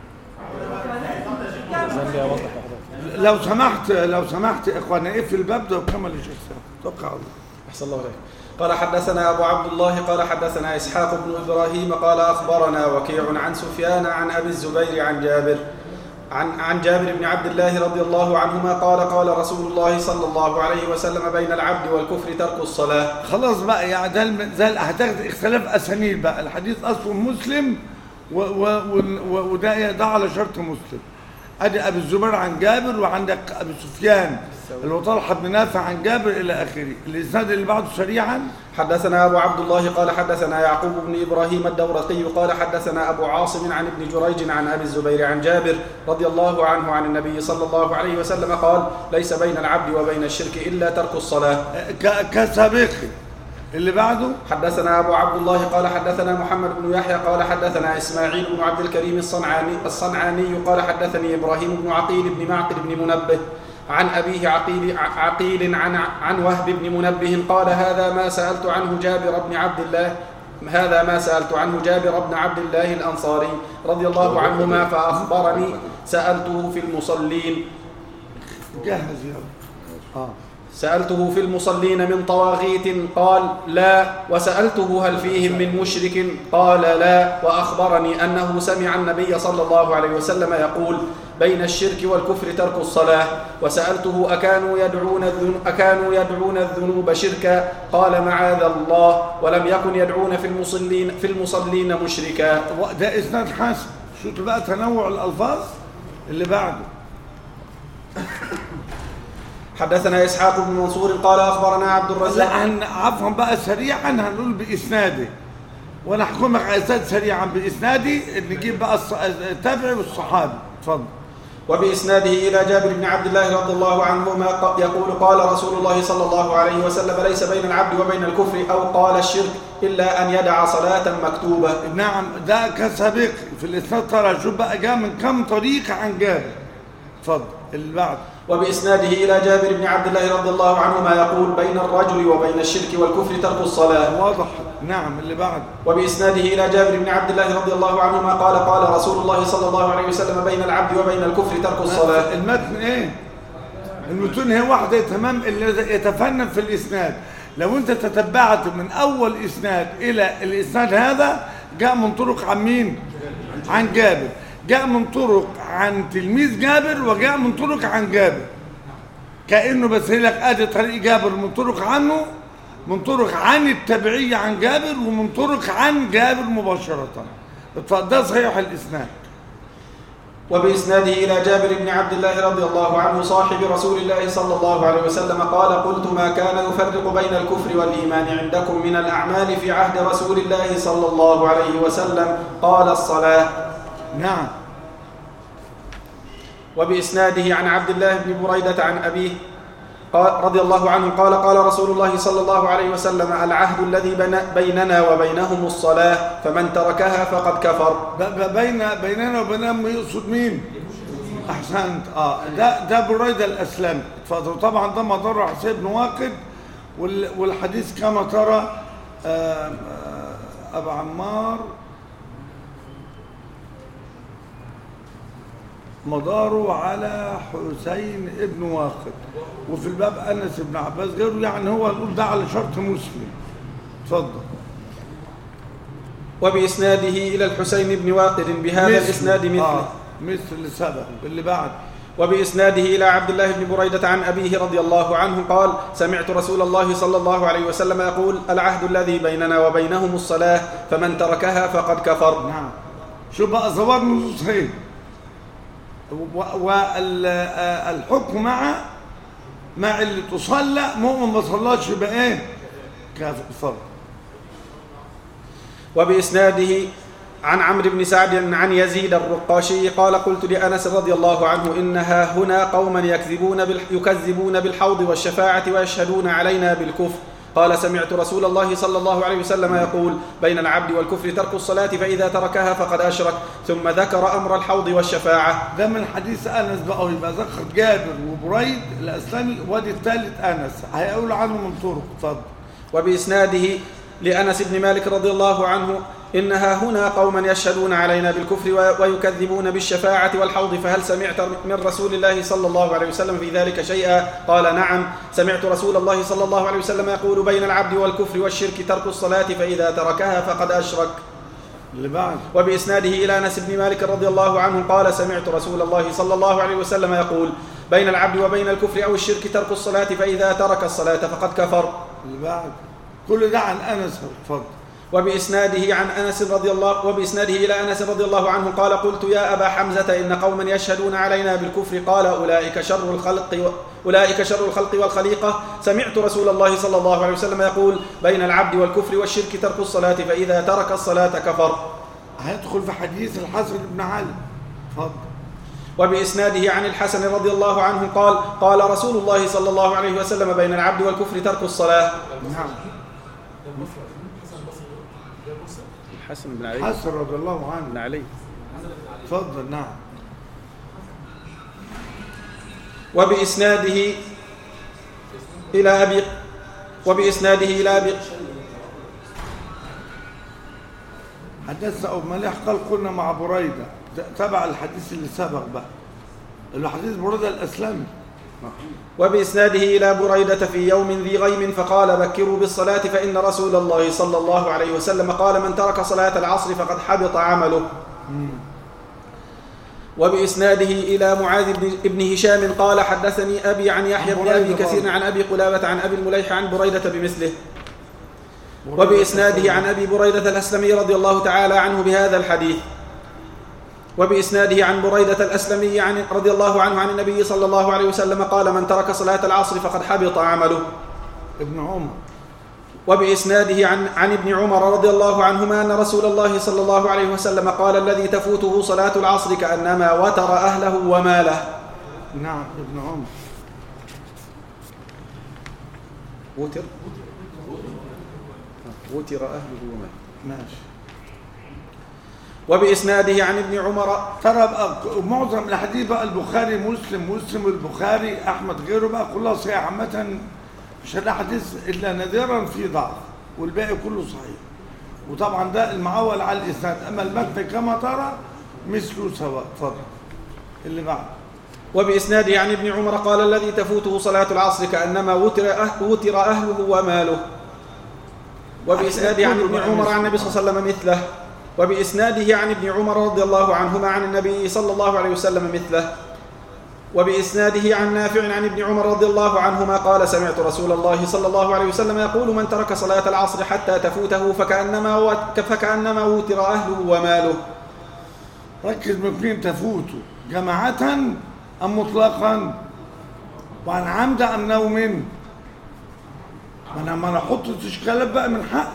احمد زي اللي اوضح لحضرتك لو سمحت لو سمحت يا اخوانا اقفل الباب ده وكمل يا شيخ سامح توقع الله أحسن الله إليك قال حدثنا أبو عبد الله قال حدثنا إسحاق بن إبراهيم قال أخبرنا وكيع عن سفيان عن أبي الزبير عن جابر عن عن جابر بن عبد الله رضي الله عنهما قال قال رسول الله صلى الله عليه وسلم بين العبد والكفر ترك الصلاة خلاص بقى يعني ده الم- زي ال- هتاخد اختلاف اسانيد بقى الحديث اصله مسلم و و و و وده ده على شرط مسلم ادي ابي الزبير عن جابر وعندك ابي سفيان اللي هو طلحه بن نافع عن جابر الى اخره الاسناد اللي بعده سريعا حدثنا أبو عبد الله قال حدثنا يعقوب بن إبراهيم الدورقي قال حدثنا أبو عاصم عن ابن جريج عن أبي الزبير عن جابر رضي الله عنه عن النبي صلى الله عليه وسلم قال ليس بين العبد وبين الشرك إلا ترك الصلاة ك- كسابقي اللي بعده حدثنا أبو عبد الله قال حدثنا محمد بن يحيى قال حدثنا إسماعيل بن عبد الكريم الصنعاني الصنعاني قال حدثني إبراهيم بن عقيل بن معقل بن منبه عن أبيه عقيل ع- عقيل عن عن وهب بن منبه قال هذا ما سألت عنه جابر بن عبد الله هذا ما سألت عنه جابر بن عبد الله الأنصاري رضي الله عنهما فأخبرني سألته في المصلين جهز يلا اه سألته في المصلين من طواغيت قال لا وسألته هل فيهم من مشرك قال لا وأخبرني أنه سمع النبي صلى الله عليه وسلم يقول بين الشرك والكفر ترك الصلاة وسألته أكانوا يدعون الذنوب, أكانوا يدعون الذنوب شركا قال معاذ الله ولم يكن يدعون في المصلين في المصلين مشركا ده اسناد حسن شوف بقى تنوع الالفاظ اللي بعده حدثنا إسحاق بن منصور قال أخبرنا عبد الرزاق لا هن عفوا بقى سريعا هنقول باسناده وانا احكمك على اسناد سريعا باسنادي نجيب بقى الص- التابعي والصحابي اتفضل وبإسناده إلى جابر بن عبد الله رضي الله عنهما ق- يقول قال رسول الله صلى الله عليه وسلم ليس بين العبد وبين الكفر أو قال الشرك إلا أن يدع صلاة مكتوبة نعم ده كسابق في الاسناد ترى شوف بقى جاء من كم طريق عن جابر اتفضل اللي بعد وبإسناده إلى جابر بن عبد الله رضي الله عنهما يقول بين الرجل وبين الشرك والكفر ترك الصلاة واضح نعم اللي بعد وبإسناده إلى جابر بن عبد الله رضي الله عنهما قال قال رسول الله صلى الله عليه وسلم بين العبد وبين الكفر ترك الصلاة المتن ايه المتون هي واحدة تمام اللي يتفنن في الإسناد لو أنت تتبعت من أول إسناد إلى الإسناد هذا جاء من طرق عن مين؟ عن جابر جاء من طرق عن تلميذ جابر وجاء من طرق عن جابر كأنه بس لك أدي طريق جابر من طرق عنه من طرق عن التبعية عن جابر ومن طرق عن جابر مباشرة ده صحيح الإسناد وبإسناده إلى جابر بن عبد الله رضي الله عنه صاحب رسول الله صلى الله عليه وسلم قال قلت ما كان يفرق بين الكفر والإيمان عندكم من الأعمال في عهد رسول الله صلى الله عليه وسلم قال الصلاة نعم وبإسناده عن عبد الله بن بريدة عن أبيه قال رضي الله عنه قال قال رسول الله صلى الله عليه وسلم العهد الذي بن- بيننا وبينهم الصلاة فمن تركها فقد كفر ب- ب- بين بيننا وبينهم يقصد مين؟ احسنت اه ده ده بريده الاسلامي اتفضل طبعا ده مضر حسين بن واقد وال- والحديث كما ترى آه، آه، ابو عمار مداره على حسين ابن واقد وفي الباب انس بن عباس غيره يعني هو نقول ده على شرط مسلم اتفضل وبإسناده إلى الحسين بن واقد بهذا مثل. الإسناد مثله آه مثل سبق اللي بعد وبإسناده إلى عبد الله بن بريدة عن أبيه رضي الله عنه قال سمعت رسول الله صلى الله عليه وسلم يقول العهد الذي بيننا وبينهم الصلاة فمن تركها فقد كفر نعم شوف بقى زوار نصوصين والحكم مع مع اللي تصلى مؤمن ما صلاش يبقى ايه كافر اتفضل وبإسناده عن عمرو بن سعد عن يزيد الرقاشي قال قلت لأنس رضي الله عنه إنها هنا قوما يكذبون بال... يكذبون بالحوض والشفاعة ويشهدون علينا بالكفر قال سمعت رسول الله صلى الله عليه وسلم يقول بين العبد والكفر ترك الصلاة فإذا تركها فقد أشرك ثم ذكر أمر الحوض والشفاعة ده من حديث انس بقى ويبقى ذكر جابر وبريد الاسلامي وادي الثالث انس هيقول عنه من طرق اتفضل وبإسناده لأنس بن مالك رضي الله عنه إنها هنا قوما يشهدون علينا بالكفر و- ويكذبون بالشفاعة والحوض فهل سمعت من رسول الله صلى الله عليه وسلم في ذلك شيئا قال نعم سمعت رسول الله صلى الله عليه وسلم يقول بين العبد والكفر والشرك ترك الصلاة فإذا تركها فقد أشرك اللي بعد وبإسناده إلى أنس بن مالك رضي الله عنه قال سمعت رسول الله صلى الله عليه وسلم يقول بين العبد وبين الكفر أو الشرك ترك الصلاة فإذا ترك الصلاة فقد كفر اللي بعد كل ده عن انس اتفضل وبإسناده عن أنس رضي الله وبإسناده إلى أنس رضي الله عنه قال قلت يا أبا حمزة إن قوما يشهدون علينا بالكفر قال أولئك شر الخلق و... أولئك شر الخلق والخليقة سمعت رسول الله صلى الله عليه وسلم يقول بين العبد والكفر والشرك ترك الصلاة فإذا ترك الصلاة كفر هيدخل في حديث الحسن بن علي اتفضل وبإسناده عن الحسن رضي الله عنه قال قال رسول الله صلى الله عليه وسلم بين العبد والكفر ترك الصلاة نعم الحسن بن علي حسن رضي الله بن عنه علي اتفضل نعم وبإسناده إلى أبي وبإسناده إلى أبي حدثنا أبو مليح قال قلنا مع بريدة تبع الحديث اللي سبق بقى اللي حديث بريدة الأسلمي وبإسناده إلى بريدة في يوم ذي غيم فقال بكروا بالصلاة فإن رسول الله صلى الله عليه وسلم قال من ترك صلاة العصر فقد حبط عمله وبإسناده إلى معاذ بن, بن هشام قال حدثني أبي عن يحيى عن بن أبي بريدة كثير برضه. عن أبي قلابة عن أبي المليح عن بريدة بمثله وبإسناده عن أبي بريدة الأسلمي رضي الله تعالى عنه بهذا الحديث وبإسناده عن بريدة الأسلمي عن رضي الله عنه عن النبي صلى الله عليه وسلم قال من ترك صلاة العصر فقد حبط عمله ابن عمر وبإسناده عن, عن ابن عمر رضي الله عنهما أن رسول الله صلى الله عليه وسلم قال الذي تفوته صلاة العصر كأنما وتر أهله وماله نعم ابن عمر وتر وتر أهله وماله ماشي وبإسناده عن ابن عمر ترى بقى معظم الاحاديث بقى البخاري مسلم مسلم البخاري احمد غيره بقى كلها صحيحه عامه مش هنلاقي حديث الا نادرا في ضعف والباقي كله صحيح وطبعا ده المعول على الاسناد اما المتن كما ترى مثله سواء اتفضل اللي بعد وبإسناده عن ابن عمر قال الذي تفوته صلاة العصر كأنما وتر, أه وتر أهله وماله وبإسناده عن ابن عمر عن النبي صلى الله عليه وسلم مثله وبإسناده عن ابن عمر رضي الله عنهما عن النبي صلى الله عليه وسلم مثله وبإسناده عن نافع عن ابن عمر رضي الله عنهما قال سمعت رسول الله صلى الله عليه وسلم يقول من ترك صلاة العصر حتى تفوته فكأنما, وت- فكأنما وتر أهله وماله ركز ممكن تفوته جماعة أم مطلقا وعن عمد أم نوم ما أنا ما أنا أحط استشكالات بقى من حقي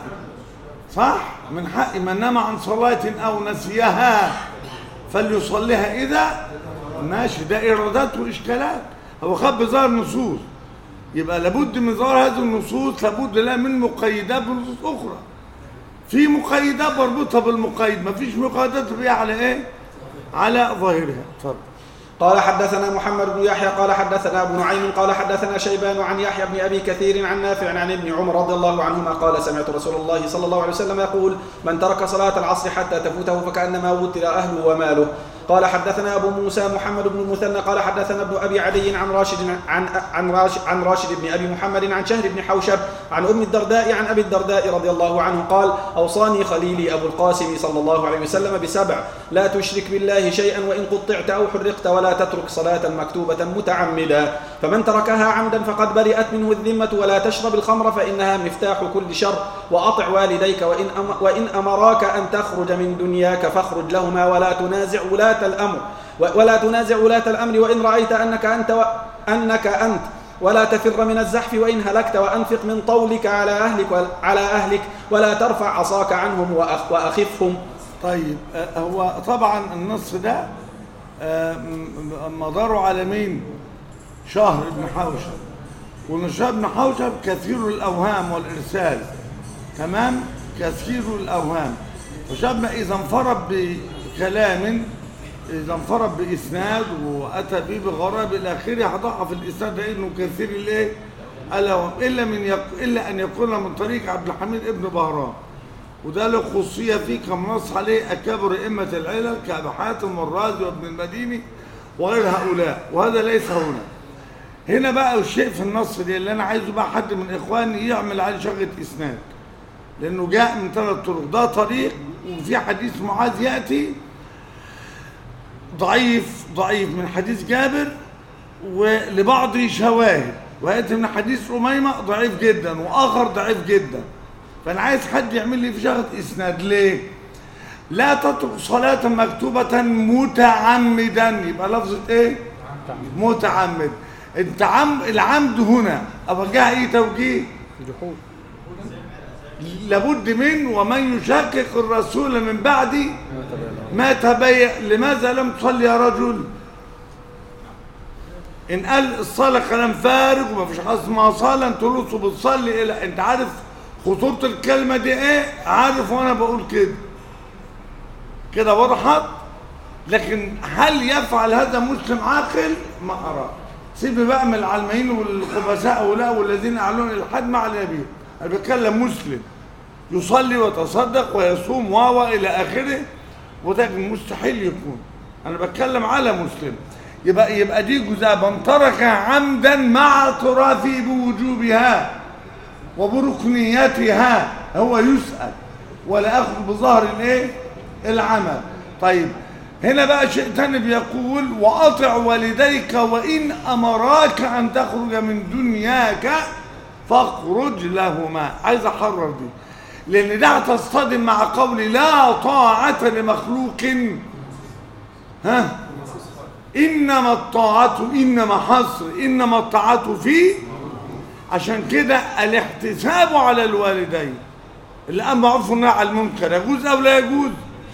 صح من حقي من نام عن صلاة أو نسيها فليصليها إذا ماشي ده إيرادات وإشكالات هو خد بظاهر نصوص يبقى لابد من ظاهر هذه النصوص لابد لها من مقيدات بنصوص أخرى في مقيدات بربطها بالمقيد مفيش مقيدات بيها على ايه على ظاهرها اتفضل قال حدثنا محمد بن يحيى قال حدثنا ابو نعيم قال حدثنا شيبان عن يحيى بن ابي كثير عن نافع عن ابن عمر رضي الله عنهما قال سمعت رسول الله صلى الله عليه وسلم يقول من ترك صلاه العصر حتى تفوته فكانما وتر اهله وماله قال حدثنا ابو موسى محمد بن المثنى قال حدثنا ابن ابي عدي عن راشد عن عن راشد, عن راشد بن ابي محمد عن شهر بن حوشب عن ام الدرداء عن ابي الدرداء رضي الله عنه قال اوصاني خليلي ابو القاسم صلى الله عليه وسلم بسبع لا تشرك بالله شيئا وان قطعت او حرقت ولا تترك صلاه مكتوبه متعمدا فمن تركها عمدا فقد برئت منه الذمه ولا تشرب الخمر فانها مفتاح كل شر واطع والديك وان أم وان امراك ان تخرج من دنياك فاخرج لهما ولا تنازع ولاة الامر ولا تنازع ولاة الامر وان رايت انك انت و... انك انت ولا تفر من الزحف وإن هلكت وأنفق من طولك على أهلك على أهلك ولا ترفع عصاك عنهم وأخ وأخفهم طيب آه، هو طبعا النص ده آه، م- مداره على مين شهر بن حوشب ونشاب بن حوشب كثير الأوهام والإرسال تمام كثير الأوهام وشاب إذا انفرد بكلام إذا انفرد بإسناد وأتى به بغراب إلى آخره هضعف الإسناد ده إنه كثير الإيه؟ الأوهام إلا من يق... إلا أن يكون من طريق عبد الحميد ابن بهرام وده له خصوصية فيه كما نص عليه أكابر أئمة العلل كأبي حاتم والرازي وابن المديني وغير هؤلاء وهذا ليس هنا هنا بقى الشيء في النص دي اللي أنا عايزه بقى حد من إخواني يعمل عليه شغلة إسناد لأنه جاء من ثلاث طرق ده طريق وفي حديث معاذ يأتي ضعيف ضعيف من حديث جابر ولبعضه شواهد ويأتي من حديث أميمة ضعيف جدا وآخر ضعيف جدا فأنا عايز حد يعمل لي في شغلة إسناد ليه؟ لا تترك صلاة مكتوبة متعمدا يبقى لفظة إيه؟ متعمد انت عم العمد هنا أوجهها إيه توجيه؟ جحود لابد من ومن يشقق الرسول من بعدي ما تبين لماذا لم تصلي يا رجل ان قال الصلاه كلام فارغ وما فيش حاجه اسمها صلاه انت لسه بتصلي الى انت عارف خطوره الكلمه دي ايه عارف وانا بقول كده كده وضحت لكن هل يفعل هذا مسلم عاقل ما ارى سيب بقى من العلمانيين والخبثاء ولا والذين اعلنوا الالحاد ما علينا بيه انا بتكلم مسلم يصلي ويتصدق ويصوم و الى اخره وده مستحيل يكون انا بتكلم على مسلم يبقى يبقى دي جزاء من ترك عمدا مع اعترافه بوجوبها وبركنيتها هو يسأل ولا اخذ بظهر الايه العمل طيب هنا بقى شيء تاني بيقول واطع والديك وان امراك ان تخرج من دنياك فاخرج لهما عايز احرر دي لان ده هتصطدم مع قول لا طاعة لمخلوق ها انما الطاعة انما حصر انما الطاعة في عشان كده الاحتساب على الوالدين الامر معروف والنهي عن المنكر يجوز او لا يجوز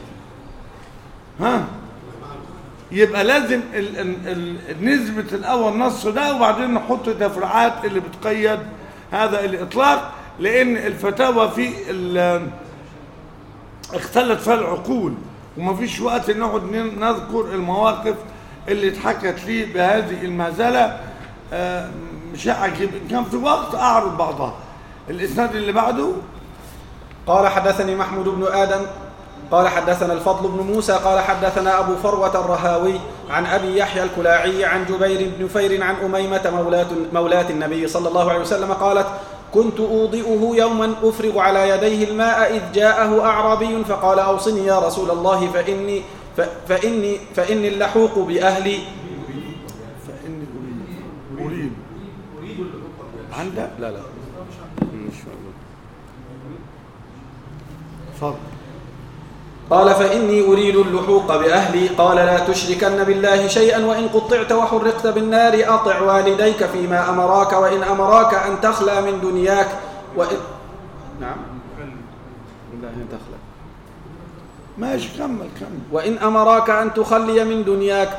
ها يبقى لازم ال ال ال نسبة الأول نص ده وبعدين نحط تفريعات اللي بتقيد هذا الإطلاق لأن الفتاوى في ال- اختلت فيها العقول ومفيش وقت نقعد ن- نذكر المواقف اللي اتحكت لي بهذه المهزلة آه، مش عجيب إن كان في وقت أعرض بعضها الإسناد اللي بعده قال حدثني محمود بن آدم قال حدثنا الفضل بن موسى قال حدثنا أبو فروة الرهاوي عن أبي يحيى الكلاعي عن جبير بن نفير عن أميمة مولاة, مولاة النبي صلى الله عليه وسلم قالت كنت أوضئه يوما أفرغ على يديه الماء إذ جاءه أعرابي فقال أوصني يا رسول الله فإني ف- فإني فإني اللحوق بأهلي فإني أريد أريد عندك لا لا مش موجود اتفضل قال فإني أريد اللحوق بأهلي قال لا تشركن بالله شيئا وإن قطعت وحرقت بالنار أطع والديك فيما أمراك وإن أمراك أن تخلى من دنياك وإن نعم لا هي دخلت ماشي كمل كمل وإن أمراك أن تخلي من دنياك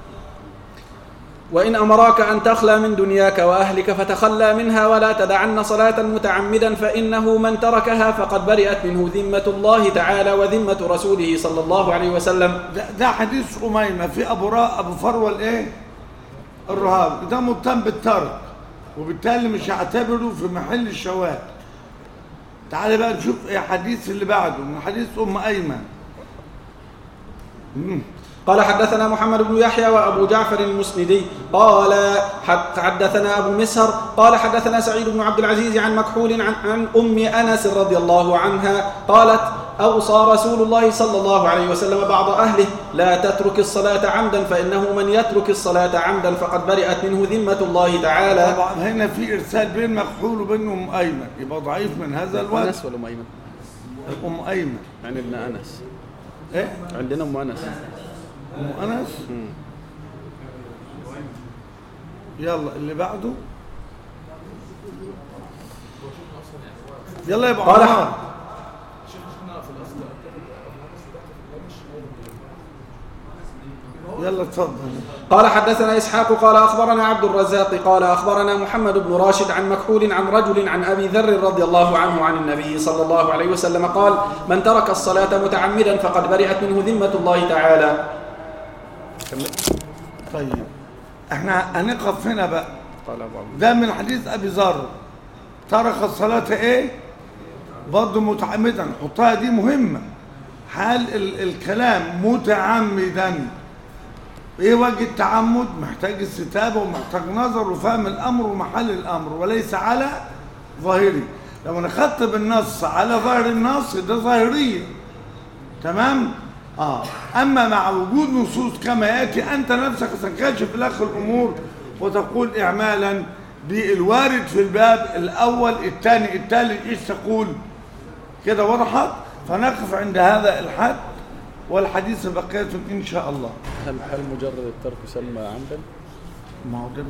وإن أمراك أن تخلى من دنياك وأهلك فتخلى منها ولا تدعن صلاة متعمدا فإنه من تركها فقد برئت منه ذمة الله تعالى وذمة رسوله صلى الله عليه وسلم ده, ده حديث أميمة في أبو را أبو فروة الإيه؟ الرهاب ده متهم بالترك وبالتالي مش هعتبره في محل الشواذ تعالى بقى نشوف ايه الحديث اللي بعده من حديث أم أيمن مم. قال حدثنا محمد بن يحيى وابو جعفر المسندي قال حد- حدثنا ابو مسهر قال حدثنا سعيد بن عبد العزيز عن مكحول عن, عن ام انس رضي الله عنها قالت اوصى رسول الله صلى الله عليه وسلم بعض اهله لا تترك الصلاه عمدا فانه من يترك الصلاه عمدا فقد برئت منه ذمه الله تعالى طبعا هنا في إرسال بين مكحول وبين أم أيمن يبقى ضعيف من هذا الوجه انس ولا ام ايمن؟ أم أيمن يعني ابن انس إيه؟ عندنا ام انس أم أنس مم. يلا اللي بعده يلا يا ابو قال عمار شيخنا في الاصل يلا اتفضل قال حدثنا إسحاق قال أخبرنا عبد الرزاق قال أخبرنا محمد بن راشد عن مكحول عن رجل عن أبي ذر رضي الله عنه عن النبي صلى الله عليه وسلم قال من ترك الصلاة متعمدا فقد برئت منه ذمة الله تعالى طيب احنا هنقف هنا بقى قال ابو عبد ده من حديث ابي ذر ترك الصلاه ايه برضه متعمدا حطها دي مهمه حال ال الكلام متعمدا ايه وجه التعمد محتاج استتابه ومحتاج نظر وفهم الامر ومحل الامر وليس على ظاهري لو انا خدت بالنص على ظاهر النص ده ظاهريه تمام اه اما مع وجود نصوص كما ياتي انت نفسك ستنكشف لك الامور وتقول اعمالا بالوارد في الباب الاول الثاني الثالث ايش تقول كده وضحت فنقف عند هذا الحد والحديث بقيه ان شاء الله هل هل مجرد الترك يسمى عمدا؟ ما هو ده